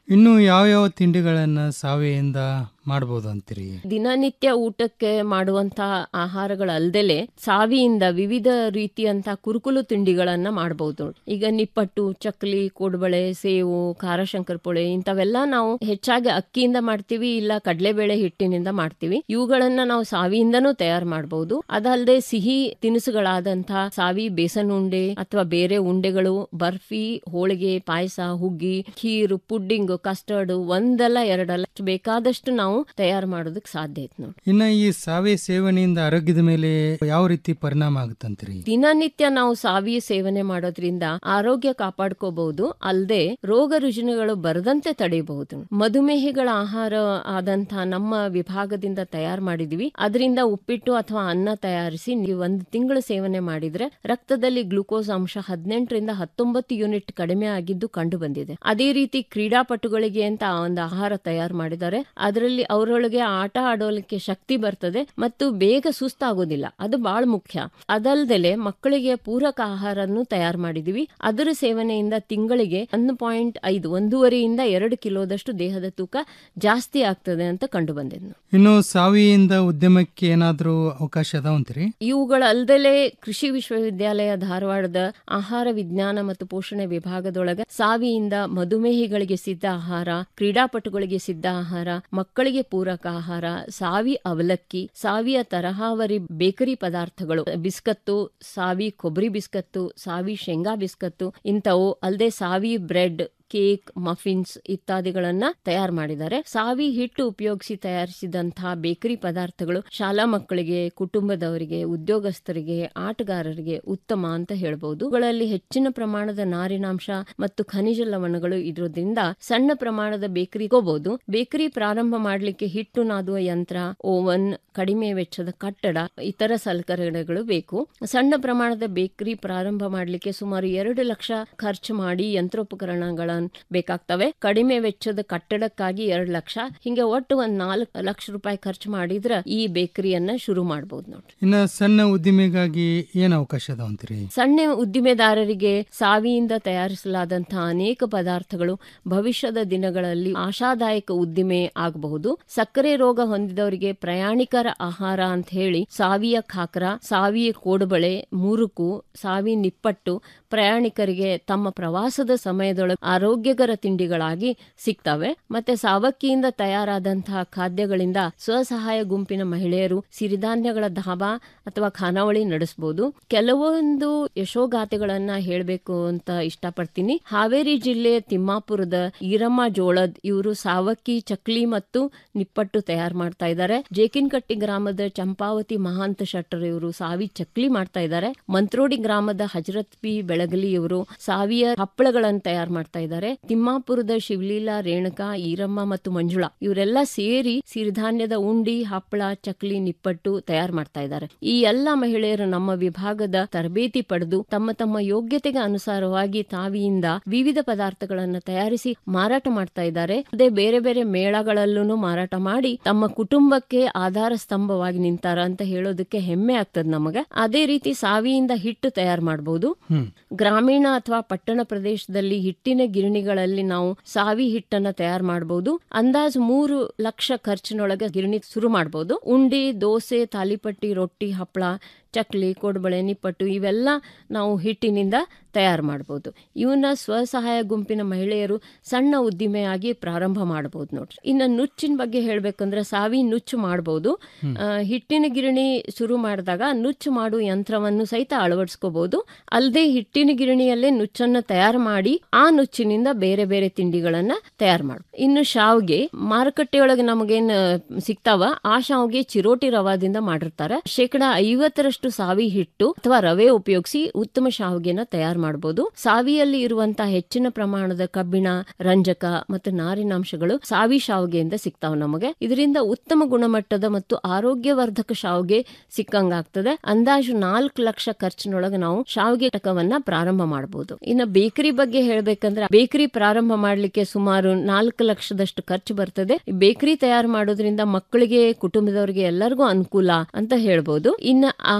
ಇನ್ನು ಯಾವ ಯಾವ ತಿಂಡಿಗಳನ್ನ ಸಾವೆಯಿಂದ ಮಾಡ್ಬೋದು ಅಂತೀರಿ ದಿನನಿತ್ಯ ಊಟಕ್ಕೆ ಮಾಡುವಂತ ಆಹಾರಗಳಲ್ದಲೆ ಸಾವಿಯಿಂದ ವಿವಿಧ ರೀತಿಯಂತ ಕುರುಕುಲು ತಿಂಡಿಗಳನ್ನ ಮಾಡಬಹುದು ಈಗ ನಿಪ್ಪಟ್ಟು ಚಕ್ಲಿ ಕೋಡ್ಬಳೆ ಸೇವು ಖಾರ ಶಂಕರಪೊಳೆ ಇಂಥವೆಲ್ಲ ನಾವು ಹೆಚ್ಚಾಗಿ ಅಕ್ಕಿಯಿಂದ ಮಾಡ್ತೀವಿ ಇಲ್ಲ ಕಡಲೆಬೇಳೆ ಹಿಟ್ಟಿನಿಂದ ಮಾಡ್ತೀವಿ ಇವುಗಳನ್ನ ನಾವು ಸಾವಿಯಿಂದನೂ ತಯಾರು ಮಾಡಬಹುದು ಅದಲ್ಲದೆ ಸಿಹಿ ತಿನಿಸುಗಳಾದಂತ ಸಾವಿ ಬೇಸನ್ ಉಂಡೆ ಅಥವಾ ಬೇರೆ ಉಂಡೆಗಳು ಬರ್ಫಿ ಹೋಳಿಗೆ ಪಾಯಸ ಹುಗ್ಗಿ ಖೀರು ಪುಡ್ಡಿಂಗ್ ಕಸ್ಟರ್ಡ್ ಒಂದಲ್ಲ ಎರಡಲ್ಲ ಬೇಕಾದಷ್ಟು ನಾವು ತಯಾರು ಮಾಡೋದಕ್ಕೆ ಸಾಧ್ಯ ಐತೆ ನೋಡಿ ಇನ್ನ ಈ ಸಾವೆ ಸೇವನೆಯಿಂದ ಆರೋಗ್ಯದ ಮೇಲೆ ಯಾವ ರೀತಿ ಪರಿಣಾಮ ಆಗುತ್ತಂತೀರಿ ದಿನನಿತ್ಯ ನಾವು ಸಾವಿ ಸೇವನೆ ಮಾಡೋದ್ರಿಂದ ಆರೋಗ್ಯ ಕಾಪಾಡ್ಕೋಬಹುದು ಅಲ್ಲದೆ ರೋಗ ರುಜಿನಗಳು ಬರದಂತೆ ತಡೆಯಬಹುದು ಮಧುಮೇಹಿಗಳ ಆಹಾರ ಆದಂತ ನಮ್ಮ ವಿಭಾಗದಿಂದ ತಯಾರು ಮಾಡಿದೀವಿ ಅದರಿಂದ ಉಪ್ಪಿಟ್ಟು ಅಥವಾ ಅನ್ನ ತಯಾರಿಸಿ ನೀವು ಒಂದು ತಿಂಗಳು ಸೇವನೆ ಮಾಡಿದ್ರೆ ರಕ್ತದಲ್ಲಿ ಗ್ಲೂಕೋಸ್ ಅಂಶ ಹದಿನೆಂಟರಿಂದ ಹತ್ತೊಂಬತ್ತು ಯೂನಿಟ್ ಕಡಿಮೆ ಆಗಿದ್ದು ಕಂಡು ಬಂದಿದೆ ಅದೇ ರೀತಿ ಕ್ರೀಡಾಪಟುಗಳಿಗೆ ಅಂತ ಒಂದು ಆಹಾರ ತಯಾರು ಮಾಡಿದ್ದಾರೆ ಅದರಲ್ಲಿ ಅವರೊಳಗೆ ಆಟ ಆಡೋಲಿಕ್ಕೆ ಶಕ್ತಿ ಬರ್ತದೆ ಮತ್ತು ಬೇಗ ಸುಸ್ತಾಗೋದಿಲ್ಲ ಅದು ಬಹಳ ಮುಖ್ಯ ಅದಲ್ದಲೆ ಮಕ್ಕಳಿಗೆ ಪೂರಕ ಆಹಾರನ್ನು ತಯಾರು ಮಾಡಿದೀವಿ ಅದರ ಸೇವನೆಯಿಂದ ತಿಂಗಳಿಗೆ ಒಂದು ಪಾಯಿಂಟ್ ಐದು ಒಂದೂವರೆಯಿಂದ ಎರಡು ಕಿಲೋದಷ್ಟು ದೇಹದ ತೂಕ ಜಾಸ್ತಿ ಆಗ್ತದೆ ಅಂತ ಕಂಡು ಬಂದಿದ್ದು ಇನ್ನು ಸಾವಿಯಿಂದ ಉದ್ಯಮಕ್ಕೆ ಏನಾದ್ರೂ ಅವಕಾಶ ಅದಾವಂತೀರಿ ಇವುಗಳಲ್ದಲೆ ಕೃಷಿ ವಿಶ್ವವಿದ್ಯಾಲಯ ಧಾರವಾಡದ ಆಹಾರ ವಿಜ್ಞಾನ ಮತ್ತು ಪೋಷಣೆ ವಿಭಾಗದೊಳಗ ಸಾವಿಯಿಂದ ಮಧುಮೇಹಿಗಳಿಗೆ ಸಿದ್ಧ ಆಹಾರ ಕ್ರೀಡಾಪಟುಗಳಿಗೆ ಸಿದ್ಧ ಆಹಾರ ಮಕ್ಕಳಿಗೆ ಪೂರಕ ಆಹಾರ ಸಾವಿ ಅವಲಕ್ಕಿ ಸಾವಿಯ ತರಹಾವರಿ ಬೇಕರಿ ಪದಾರ್ಥಗಳು ಬಿಸ್ಕತ್ತು ಸಾವಿ ಕೊಬ್ಬರಿ ಬಿಸ್ಕತ್ತು ಸಾವಿ ಶೇಂಗಾ ಬಿಸ್ಕತ್ತು ಇಂಥವು ಅಲ್ಲದೆ ಸಾವಿ ಬ್ರೆಡ್ ಕೇಕ್ ಮಫಿನ್ಸ್ ಇತ್ಯಾದಿಗಳನ್ನ ತಯಾರು ಮಾಡಿದ್ದಾರೆ ಸಾವಿ ಹಿಟ್ಟು ಉಪಯೋಗಿಸಿ ತಯಾರಿಸಿದಂತಹ ಬೇಕರಿ ಪದಾರ್ಥಗಳು ಶಾಲಾ ಮಕ್ಕಳಿಗೆ ಕುಟುಂಬದವರಿಗೆ ಉದ್ಯೋಗಸ್ಥರಿಗೆ ಆಟಗಾರರಿಗೆ ಉತ್ತಮ ಅಂತ ಹೇಳ್ಬಹುದು ಇವುಗಳಲ್ಲಿ ಹೆಚ್ಚಿನ ಪ್ರಮಾಣದ ನಾರಿನಾಂಶ ಮತ್ತು ಖನಿಜ ಲವಣಗಳು ಇರೋದ್ರಿಂದ ಸಣ್ಣ ಪ್ರಮಾಣದ ಬೇಕರಿ ಹೋಗಬಹುದು ಬೇಕರಿ ಪ್ರಾರಂಭ ಮಾಡಲಿಕ್ಕೆ ಹಿಟ್ಟು ನಾದುವ ಯಂತ್ರ ಓವನ್ ಕಡಿಮೆ ವೆಚ್ಚದ ಕಟ್ಟಡ ಇತರ ಸಲಕರಣೆಗಳು ಬೇಕು ಸಣ್ಣ ಪ್ರಮಾಣದ ಬೇಕರಿ ಪ್ರಾರಂಭ ಮಾಡಲಿಕ್ಕೆ ಸುಮಾರು ಎರಡು ಲಕ್ಷ ಖರ್ಚು ಮಾಡಿ ಯಂತ್ರೋಪಕರಣಗಳ ಬೇಕಾಗ್ತವೆ ಕಡಿಮೆ ವೆಚ್ಚದ ಕಟ್ಟಡಕ್ಕಾಗಿ ಎರಡು ಲಕ್ಷ ಹಿಂಗೆ ಒಟ್ಟು ಒಂದ್ ನಾಲ್ಕು ಲಕ್ಷ ರೂಪಾಯಿ ಖರ್ಚು ಮಾಡಿದ್ರ ಈ ಬೇಕರಿಯನ್ನ ಶುರು ಮಾಡಬಹುದು ನೋಡಿ ಇನ್ನ ಸಣ್ಣ ಉದ್ದಿಮೆಗಾಗಿ ಏನ್ ಅವಕಾಶ ಅದಾವಂತೀರಿ ಸಣ್ಣ ಉದ್ದಿಮೆದಾರರಿಗೆ ಸಾವಿಯಿಂದ ತಯಾರಿಸಲಾದಂತಹ ಅನೇಕ ಪದಾರ್ಥಗಳು ಭವಿಷ್ಯದ ದಿನಗಳಲ್ಲಿ ಆಶಾದಾಯಕ ಉದ್ದಿಮೆ ಆಗಬಹುದು ಸಕ್ಕರೆ ರೋಗ ಹೊಂದಿದವರಿಗೆ ಪ್ರಯಾಣಿಕರ ಆಹಾರ ಅಂತ ಹೇಳಿ ಸಾವಿಯ ಖಾಕ್ರ ಸಾವಿಯ ಕೋಡುಬಳೆ ಮುರುಕು ಸಾವಿ ನಿಪ್ಪಟ್ಟು ಪ್ರಯಾಣಿಕರಿಗೆ ತಮ್ಮ ಪ್ರವಾಸದ ಸಮಯದೊಳಗೆ ಆರೋಗ್ಯಕರ ತಿಂಡಿಗಳಾಗಿ ಸಿಗ್ತವೆ ಮತ್ತೆ ಸಾವಕ್ಕಿಯಿಂದ ತಯಾರಾದಂತಹ ಖಾದ್ಯಗಳಿಂದ ಸ್ವಸಹಾಯ ಗುಂಪಿನ ಮಹಿಳೆಯರು ಸಿರಿಧಾನ್ಯಗಳ ಧಾಬಾ ಅಥವಾ ಖಾನಾವಳಿ ನಡೆಸಬಹುದು ಕೆಲವೊಂದು ಯಶೋಗಾಥೆಗಳನ್ನ ಹೇಳಬೇಕು ಅಂತ ಇಷ್ಟಪಡ್ತೀನಿ ಹಾವೇರಿ ಜಿಲ್ಲೆ ತಿಮ್ಮಾಪುರದ ಈರಮ್ಮ ಜೋಳದ್ ಇವರು ಸಾವಕ್ಕಿ ಚಕ್ಲಿ ಮತ್ತು ನಿಪ್ಪಟ್ಟು ತಯಾರು ಮಾಡ್ತಾ ಇದ್ದಾರೆ ಜೇಕಿನ್ಕಟ್ಟಿ ಗ್ರಾಮದ ಚಂಪಾವತಿ ಮಹಾಂತ ಶೆಟ್ಟರ್ ಇವರು ಸಾವಿ ಚಕ್ಲಿ ಮಾಡ್ತಾ ಇದ್ದಾರೆ ಮಂತ್ರೋಡಿ ಗ್ರಾಮದ ಹಜರತ್ ಪಿ ಬೆಳಗಲಿ ಇವರು ಸಾವಿಯ ಹಪ್ಪಳಗಳನ್ನು ತಯಾರು ಮಾಡ್ತಾ ಇದ್ದಾರೆ ತಿಮ್ಮಾಪುರದ ಶಿವಲೀಲಾ ರೇಣುಕಾ ಈರಮ್ಮ ಮತ್ತು ಮಂಜುಳಾ ಇವರೆಲ್ಲ ಸೇರಿ ಸಿರಿಧಾನ್ಯದ ಉಂಡಿ ಹಪ್ಪಳ ಚಕ್ಲಿ ನಿಪ್ಪಟ್ಟು ತಯಾರು ಮಾಡ್ತಾ ಇದ್ದಾರೆ ಈ ಎಲ್ಲ ಮಹಿಳೆಯರು ನಮ್ಮ ವಿಭಾಗದ ತರಬೇತಿ ಪಡೆದು ತಮ್ಮ ತಮ್ಮ ಯೋಗ್ಯತೆಗೆ ಅನುಸಾರವಾಗಿ ತಾವಿಯಿಂದ ವಿವಿಧ ಪದಾರ್ಥಗಳನ್ನು ತಯಾರಿಸಿ ಮಾರಾಟ ಮಾಡ್ತಾ ಇದ್ದಾರೆ ಅದೇ ಬೇರೆ ಬೇರೆ ಮೇಳಗಳಲ್ಲೂ ಮಾರಾಟ ಮಾಡಿ ತಮ್ಮ ಕುಟುಂಬಕ್ಕೆ ಆಧಾರ ಸ್ತಂಭವಾಗಿ ನಿಂತಾರ ಅಂತ ಹೇಳೋದಕ್ಕೆ ಹೆಮ್ಮೆ ಆಗ್ತದೆ ನಮಗೆ ಅದೇ ರೀತಿ ಸಾವಿಯಿಂದ ಹಿಟ್ಟು ತಯಾರು ಮಾಡಬಹುದು ಗ್ರಾಮೀಣ ಅಥವಾ ಪಟ್ಟಣ ಪ್ರದೇಶದಲ್ಲಿ ಹಿಟ್ಟಿನ ಗಿರಣಿಗಳಲ್ಲಿ ನಾವು ಸಾವಿ ಹಿಟ್ಟನ್ನ ತಯಾರು ಮಾಡಬಹುದು ಅಂದಾಜು ಮೂರು ಲಕ್ಷ ಖರ್ಚಿನೊಳಗೆ ಗಿರಣಿ ಶುರು ಮಾಡಬಹುದು ಉಂಡಿ ದೋಸೆ ತಾಲಿಪಟ್ಟಿ ರೊಟ್ಟಿ ಹಪ್ಪಳ ಚಕ್ಲಿ ಕೊಡ್ಬಳೆ ನಿಪ್ಪಟ್ಟು ಇವೆಲ್ಲ ನಾವು ಹಿಟ್ಟಿನಿಂದ ತಯಾರು ಮಾಡಬಹುದು ಇವನ್ನ ಸ್ವಸಹಾಯ ಗುಂಪಿನ ಮಹಿಳೆಯರು ಸಣ್ಣ ಉದ್ದಿಮೆಯಾಗಿ ಪ್ರಾರಂಭ ಮಾಡಬಹುದು ನೋಡ್ರಿ ಇನ್ನು ನುಚ್ಚಿನ ಬಗ್ಗೆ ಹೇಳ್ಬೇಕಂದ್ರೆ ಸಾವಿ ನುಚ್ಚು ಮಾಡಬಹುದು ಹಿಟ್ಟಿನ ಗಿರಣಿ ಶುರು ಮಾಡಿದಾಗ ನುಚ್ಚು ಮಾಡುವ ಯಂತ್ರವನ್ನು ಸಹಿತ ಅಳವಡಿಸ್ಕೋಬಹುದು ಅಲ್ಲದೆ ಹಿಟ್ಟಿನ ಗಿರಣಿಯಲ್ಲೇ ನುಚ್ಚನ್ನ ತಯಾರು ಮಾಡಿ ಆ ನುಚ್ಚಿನಿಂದ ಬೇರೆ ಬೇರೆ ತಿಂಡಿಗಳನ್ನ ತಯಾರು ಮಾಡ ಇನ್ನು ಶಾವ್ಗೆ ಮಾರುಕಟ್ಟೆಯೊಳಗೆ ನಮಗೇನ್ ಸಿಗ್ತಾವ ಆ ಶಾವ್ಗೆ ಚಿರೋಟಿ ರವಾದಿಂದ ಮಾಡಿರ್ತಾರೆ ಶೇಕಡ ಐವತ್ತರಷ್ಟು ಸಾವಿ ಹಿಟ್ಟು ಅಥವಾ ರವೆ ಉಪಯೋಗಿಸಿ ಉತ್ತಮ ಶಾವಿಗೆನ ತಯಾರು ಮಾಡಬಹುದು ಸಾವಿಯಲ್ಲಿ ಇರುವಂತಹ ಹೆಚ್ಚಿನ ಪ್ರಮಾಣದ ಕಬ್ಬಿಣ ರಂಜಕ ಮತ್ತು ನಾರಿನಾಂಶಗಳು ಸಾವಿ ಶಾವಿಗೆಯಿಂದ ಸಿಗ್ತಾವ ನಮಗೆ ಇದರಿಂದ ಉತ್ತಮ ಗುಣಮಟ್ಟದ ಮತ್ತು ಆರೋಗ್ಯವರ್ಧಕ ಶಾವಿಗೆ ಸಿಕ್ಕಂಗಾಗ್ತದೆ ಅಂದಾಜು ನಾಲ್ಕು ಲಕ್ಷ ಖರ್ಚಿನೊಳಗೆ ನಾವು ಶಾವಿಗೆ ಟಕವನ್ನ ಪ್ರಾರಂಭ ಮಾಡಬಹುದು ಇನ್ನು ಬೇಕರಿ ಬಗ್ಗೆ ಹೇಳ್ಬೇಕಂದ್ರೆ ಬೇಕರಿ ಪ್ರಾರಂಭ ಮಾಡ್ಲಿಕ್ಕೆ ಸುಮಾರು ನಾಲ್ಕು ಲಕ್ಷದಷ್ಟು ಖರ್ಚು ಬರ್ತದೆ ಬೇಕರಿ ತಯಾರು ಮಾಡೋದ್ರಿಂದ ಮಕ್ಕಳಿಗೆ ಕುಟುಂಬದವರಿಗೆ ಎಲ್ಲರಿಗೂ ಅನುಕೂಲ ಅಂತ ಹೇಳ್ಬೋದು ಇನ್ನು ಆಹಾರ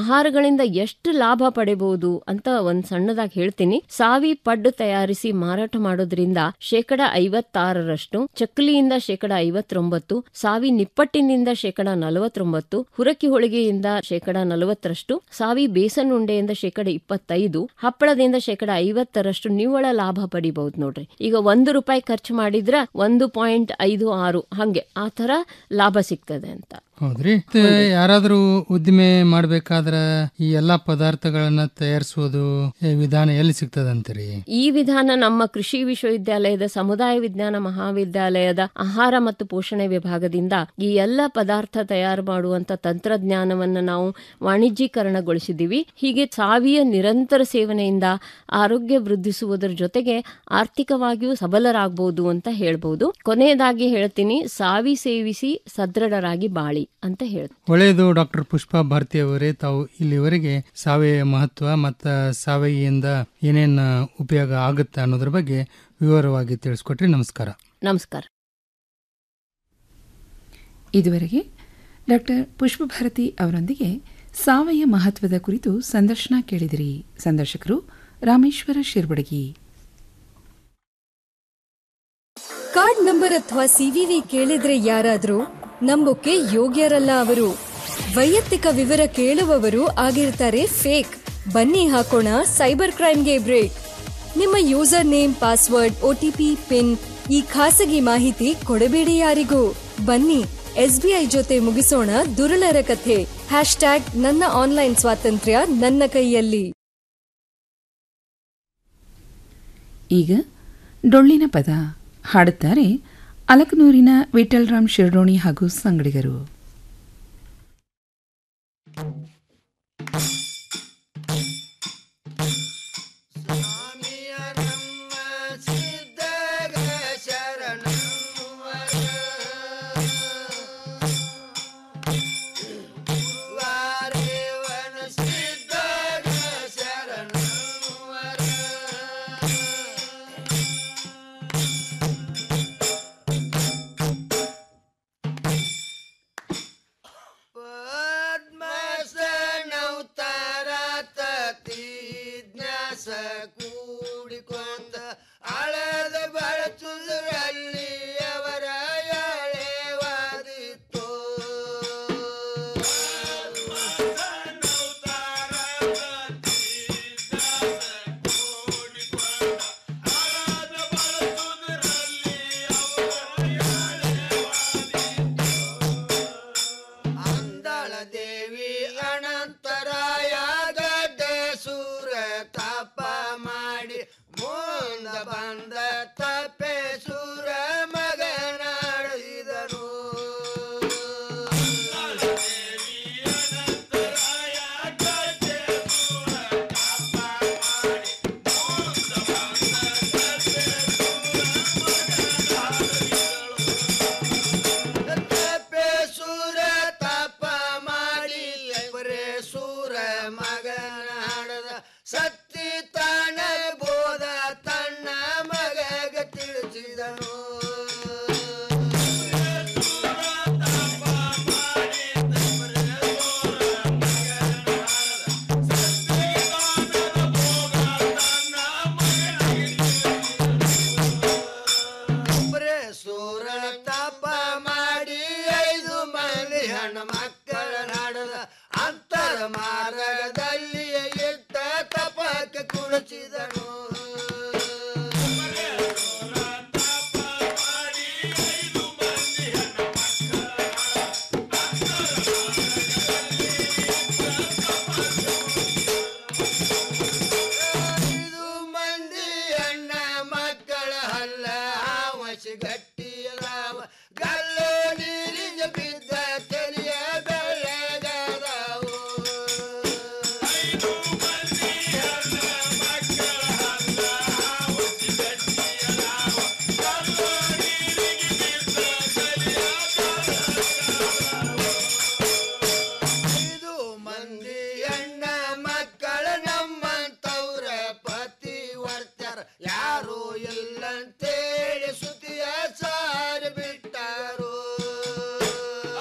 ಆಹಾರಗಳಿಂದ ಎಷ್ಟು ಲಾಭ ಪಡೆಬಹುದು ಅಂತ ಒಂದ್ ಸಣ್ಣದಾಗಿ ಹೇಳ್ತೀನಿ ಸಾವಿ ಪಡ್ಡು ತಯಾರಿಸಿ ಮಾರಾಟ ಮಾಡೋದ್ರಿಂದ ಶೇಕಡ ಐವತ್ತಾರರಷ್ಟು ಚಕ್ಕಲಿಯಿಂದ ಶೇಕಡ ಐವತ್ತೊಂಬತ್ತು ಸಾವಿ ನಿಪ್ಪಟ್ಟಿನಿಂದ ಶೇಕಡ ನಲವತ್ತೊಂಬತ್ತು ಹುರಕಿ ಹೋಳಿಗೆಯಿಂದ ಶೇಕಡ ನಲವತ್ತರಷ್ಟು ಸಾವಿ ಬೇಸನ್ ಉಂಡೆಯಿಂದ ಶೇಕಡ ಇಪ್ಪತ್ತೈದು ಹಪ್ಪಳದಿಂದ ಶೇಕಡ ಐವತ್ತರಷ್ಟು ನಿವ್ವಳ ಲಾಭ ಪಡಿಬಹುದು ನೋಡ್ರಿ ಈಗ ಒಂದು ರೂಪಾಯಿ ಖರ್ಚು ಮಾಡಿದ್ರ ಒಂದು ಪಾಯಿಂಟ್ ಐದು ಆರು ಹಂಗೆ ಆ ತರ ಲಾಭ ಸಿಗ್ತದೆ ಅಂತ ಹೌದ್ರಿ ಮತ್ತೆ ಯಾರಾದ್ರೂ ಉದ್ದಿಮೆ ಮಾಡ್ಬೇಕಾದ್ರ ಈ ಎಲ್ಲಾ ಪದಾರ್ಥಗಳನ್ನ ತಯಾರಿಸೋದು ಈ ವಿಧಾನ ಎಲ್ಲಿ ಸಿಗ್ತದಂತೀರಿ ಈ ವಿಧಾನ ನಮ್ಮ ಕೃಷಿ ವಿಶ್ವವಿದ್ಯಾಲಯದ ಸಮುದಾಯ ವಿಜ್ಞಾನ ಮಹಾವಿದ್ಯಾಲಯದ ಆಹಾರ ಮತ್ತು ಪೋಷಣೆ ವಿಭಾಗದಿಂದ ಈ ಎಲ್ಲ ಪದಾರ್ಥ ತಯಾರು ಮಾಡುವಂತ ತಂತ್ರಜ್ಞಾನವನ್ನ ನಾವು ವಾಣಿಜ್ಯೀಕರಣಗೊಳಿಸಿದ್ದೀವಿ ಹೀಗೆ ಸಾವಿಯ ನಿರಂತರ ಸೇವನೆಯಿಂದ ಆರೋಗ್ಯ ವೃದ್ಧಿಸುವುದರ ಜೊತೆಗೆ ಆರ್ಥಿಕವಾಗಿಯೂ ಸಬಲರಾಗಬಹುದು ಅಂತ ಹೇಳ್ಬಹುದು ಕೊನೆಯದಾಗಿ ಹೇಳ್ತೀನಿ ಸಾವಿ ಸೇವಿಸಿ ಸದೃಢರಾಗಿ ಬಾಳಿ ಅಂತ ಹೇಳ್ತೀನಿ ಒಳ್ಳೆಯದು ಡಾಕ್ಟರ್ ಪುಷ್ಪಾ ಭಾರತಿ ಅವರೇ ತಾವು ಇಲ್ಲಿವರೆಗೆ ಸಾವಯವ ಮಹತ್ವ ಮತ್ತು ಸಾವಯವಿಯಿಂದ ಏನೇನ್ ಉಪಯೋಗ ಆಗುತ್ತೆ ಅನ್ನೋದ್ರ ಬಗ್ಗೆ ವಿವರವಾಗಿ ತಿಳಿಸ್ಕೊಟ್ರಿ ನಮಸ್ಕಾರ ನಮಸ್ಕಾರ ಇದುವರೆಗೆ ಡಾಕ್ಟರ್ ಪುಷ್ಪಭಾರತಿ ಅವರೊಂದಿಗೆ ಸಾವಯವ ಮಹತ್ವದ ಕುರಿತು ಸಂದರ್ಶನ ಕೇಳಿದಿರಿ ಸಂದರ್ಶಕರು ರಾಮೇಶ್ವರ ಶಿರ್ಬಡಗಿ ಕಾರ್ಡ್ ನಂಬರ್ ಅಥವಾ ಸಿವಿವಿ ಕೇಳಿದ್ರೆ ಯಾರಾದ್ರೂ ನಂಬೋಕೆ ಯೋಗ್ಯರಲ್ಲ ಅವರು ವೈಯಕ್ತಿಕ ವಿವರ ಕೇಳುವವರು ಆಗಿರ್ತಾರೆ ಫೇಕ್ ಬನ್ನಿ ಹಾಕೋಣ ಸೈಬರ್ ಕ್ರೈಮ್ಗೆ ಬ್ರೇಕ್ ನಿಮ್ಮ user name password OTP PIN ಈ ಖಾಸಗಿ ಮಾಹಿತಿ ಕೊಡಬೇಡಿ ಯಾರಿಗೂ ಬನ್ನಿ ಎಸ್ಬಿಐ ಜೊತೆ ಮುಗಿಸೋಣ ದುರುಳರ ಕಥೆ ಹ್ಯಾಶ್ ಟ್ಯಾಗ್ ನನ್ನ ಆನ್ಲೈನ್ ಸ್ವಾತಂತ್ರ್ಯ ನನ್ನ ಕೈಯಲ್ಲಿ ಈಗ ಡೊಳ್ಳಿನ ಪದ ಹಾಡುತ್ತಾರೆ ಅಲಕನೂರಿನ ವಿಠಲ್ರಾಮ್ ಶಿರಡೋಣಿ ಹಾಗೂ ಸಂಗಡಿಗರು ಕೂಡಿಕೊಂಡ ಅಳದ ಬಳಸುವುದರಲ್ಲಿ ಅವರ ಎಳೆವಾದಿತ್ತು ಅಂದಳ ದೇವಿ ಅನಂತರಾಯ ಗಡ್ಡೆ ಸೂರ ತಪ ಮಾಡಿ ಮುಂದ ಬಂದ ತಪ್ಪೆ ಸೂರ ಮಗನಾಡಿದನು ತಪ್ಪೆ ಸೂರ ತಪ ಮಾಡಿ ಬರೇ ಸೂರ ಮಗನಾಡದ ಸತ್ತಿ ತಾಣ ಬೋಧ ತನ್ನ ಮಗಗ ತಿಳಿಸಿದನು ಬರೇ ಸೂರ ತಪ ಮಾಡಿ ಐದು ಮಂದಿ ಹೆಣ್ಣು ಮಕ್ಕಳ ನಾಡದ ಅಂತರ ಮಾರ್ಗದಲ್ಲಿ ಇಟ್ಟ ತಪಕ್ಕೆ ಕುಣಿಸಿದನು ಐದು ಮಂದಿ ಹೆಣ್ಣ ಮಕ್ಕಳ ಹಲ್ಲ ಆವಸಿ ಗಟ್ಟಿಯದಾವ ಗಲ್ಲು ನೀರಿಗೆ ಬಿದ್ದ ತೆಲಿಯ ಬೆಳ್ಳಗದಾವು ಐದು ಮಂದಿ ಹೆಣ್ಣ ಮಕ್ಕಳ ನಮ್ಮಂತವ್ರ ಪತಿ ವರ್ತರ ಯಾರು ಇಲ್ಲಂತೇಳಿ ಸುತಿಯ ಸಾರಿ ಬಿಟ್ಟರು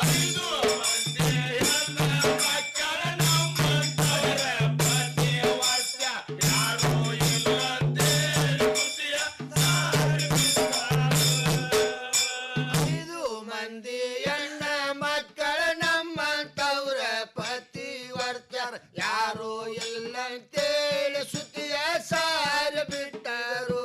ಯಾರು ಎಲ್ಲಂತೇಳಿ ಸುತ್ತಿಯ ಸಾರ ಬಿಟ್ಟರು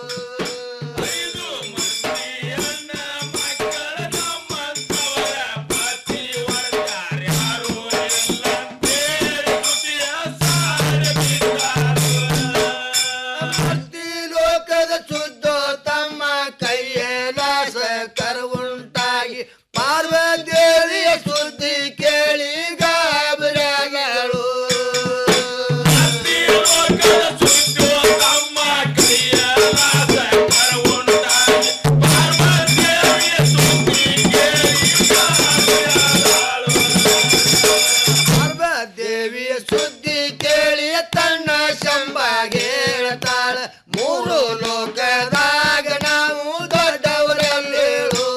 ಭಕ್ತಿ ಲೋಕದ ಶುದ್ಧ ತಮ್ಮ ಕೈಯಲಾಸ ಕರವುಂಟಾಗಿ ಪಾರ್ವದೇವಿಯ ಸುದ್ದಿ ಕೇಳಿ ಗಾಬರಿಯಾಗಳು ದೇವಿಯ ಸುದ್ದಿ ಕೇಳಿ ತನ್ನ ಶಂಬಾಗೆ ಹೇಳ್ತಾಳ ಮೂರು ಲೋಕದಾಗ ನಾವು ದೊಡ್ಡವರಲ್ಲೇಳು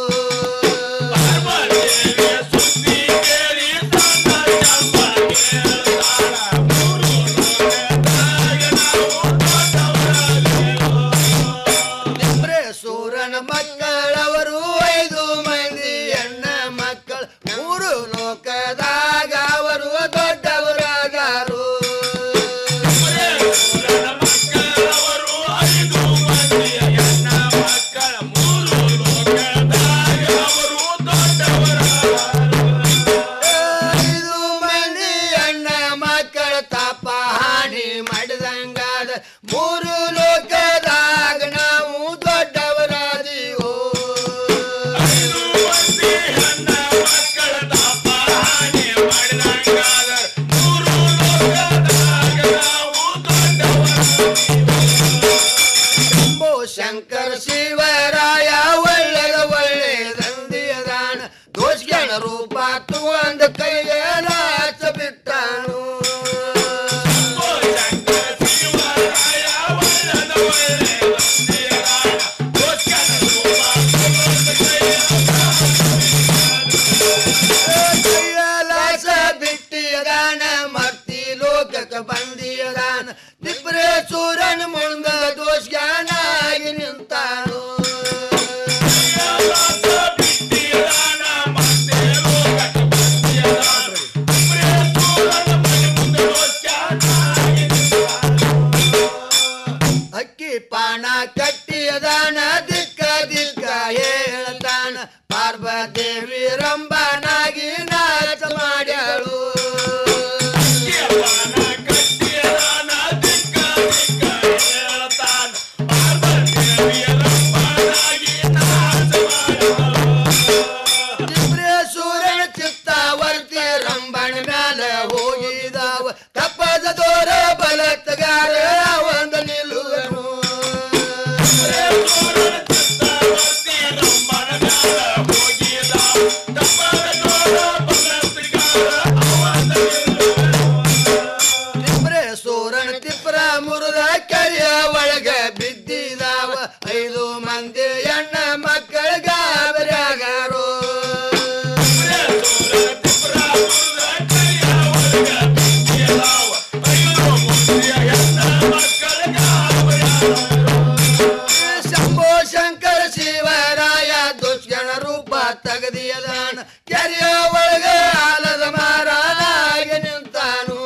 ಸೂರನ ಮಕ್ಕಳವರು ಐದು ಮಂದಿ ಹೆಣ್ಣ ಮಕ್ಕಳು ಮೂರು ಲೋಕದಾಗ ಅವರು ದೊಡ್ಡವರಾದರು ಐದು ಮಂದಿ ಹೆಣ್ಣ ಮಕ್ಕಳ ತಪ್ಪ ಹಾನಿ ಮಾಡಿದಂಗಾದ ಮೂರು ಲೋಕದಾಗ ನಾವು ದೊಡ್ಡವರಾದೀವೋ ಶಂಭೋ ಶಂಕರ ಶಿವರಾಯ ಒಳ್ಳೆದ ಒಳ್ಳೆದಂದಿಯದಾನ ದೋಷಗಣ ರೂಪ ತಗೊಂಡ ಕೈಗೆ ಲಾಚ ಬಿಟ್ಟಾನು ಕೈಲಾಸ ಬಿಟ್ಟಿಯದಾನ ಮರ್ತಿ ಲೋಕಕ್ಕೆ ಬಂದಿಯದಾನ ದಿಬ್ರೆ ಸೂರನ್ ಮುಂದ ದೋಷಗಾನಾಗಿ ನಿಂತಾನು ಅಕ್ಕಿ ಪಾಣ ಕಟ್ಟಿಯದಾನ ದಿಕ್ಕ ದಿಕ್ಕ ಹೇಳ್ತಾನ ಪಾರ್ವದೇವಿ ರಂಬನಾಗಿ ನಾಚ ಮಾಡ್ಯಾಳು ಸೂರ್ಯನ ಚಿತ್ತಾವರ್ತಿ ರಂಬಣ ಮ್ಯಾಲ ಹೋಗಿದಾವ ತಪ್ಪದ ದೋರ ಬಲತ್ಗಾರ ಒಂದು ನಿಲ್ಲುವನು ತಿಪ್ರೆ ಸೂರನ ತಿಪ್ರ ಮುರಿದ ಕರಿಯ ಒಳಗ ಬಿದ್ದಿದಾವ ಐದು ಮಂದಿ ಹೆಣ್ಣ ಮಕ್ಕಳ ಗಾಬರಿಯಾಗಾರು ಶಂಭೋ ಶಂಕರ ಶಿವರಾಯ ದುಷ್ಗಣ ರೂಪ ತಗದಿಯದಾನ ಕೆರೆಯ ಒಳಗ ಆಲದ ಮಾರಾಗಿ ನಿಂತಾನು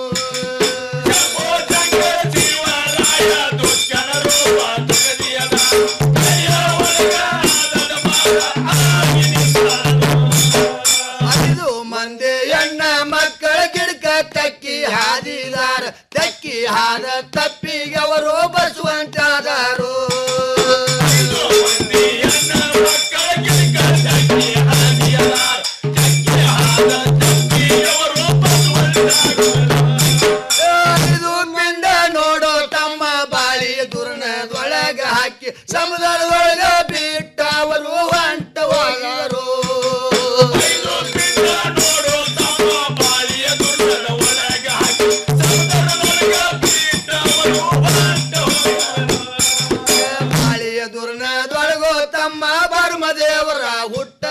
ಐದು ಮಂದಿ ಹೆಣ್ಣ ಮಕ್ಕಳ ಗಿಡಕ ತಕ್ಕಿ ಹಾದಿದಾರ ತಕ್ಕಿ ಹಾದ ತಪ್ಪಿಗೆ ಅವರು ಬಸವಂತಾದರು ಇದು ಮಿಂಡ ನೋಡೋ ತಮ್ಮ ಬಾಳಿ ದುರ್ನದೊಳಗ ಹಾಕಿ ಸಮುದ್ರದೊಳಗ ಬಿಟ್ಟ ಅವರು ಹೊಂಟ ಹೋಗರು ಬಾಳಿಯ ದುರ್ನದೊಳಗೋ ತಮ್ಮ ಬರ್ಮ ದೇವರ ಹುಟ್ಟ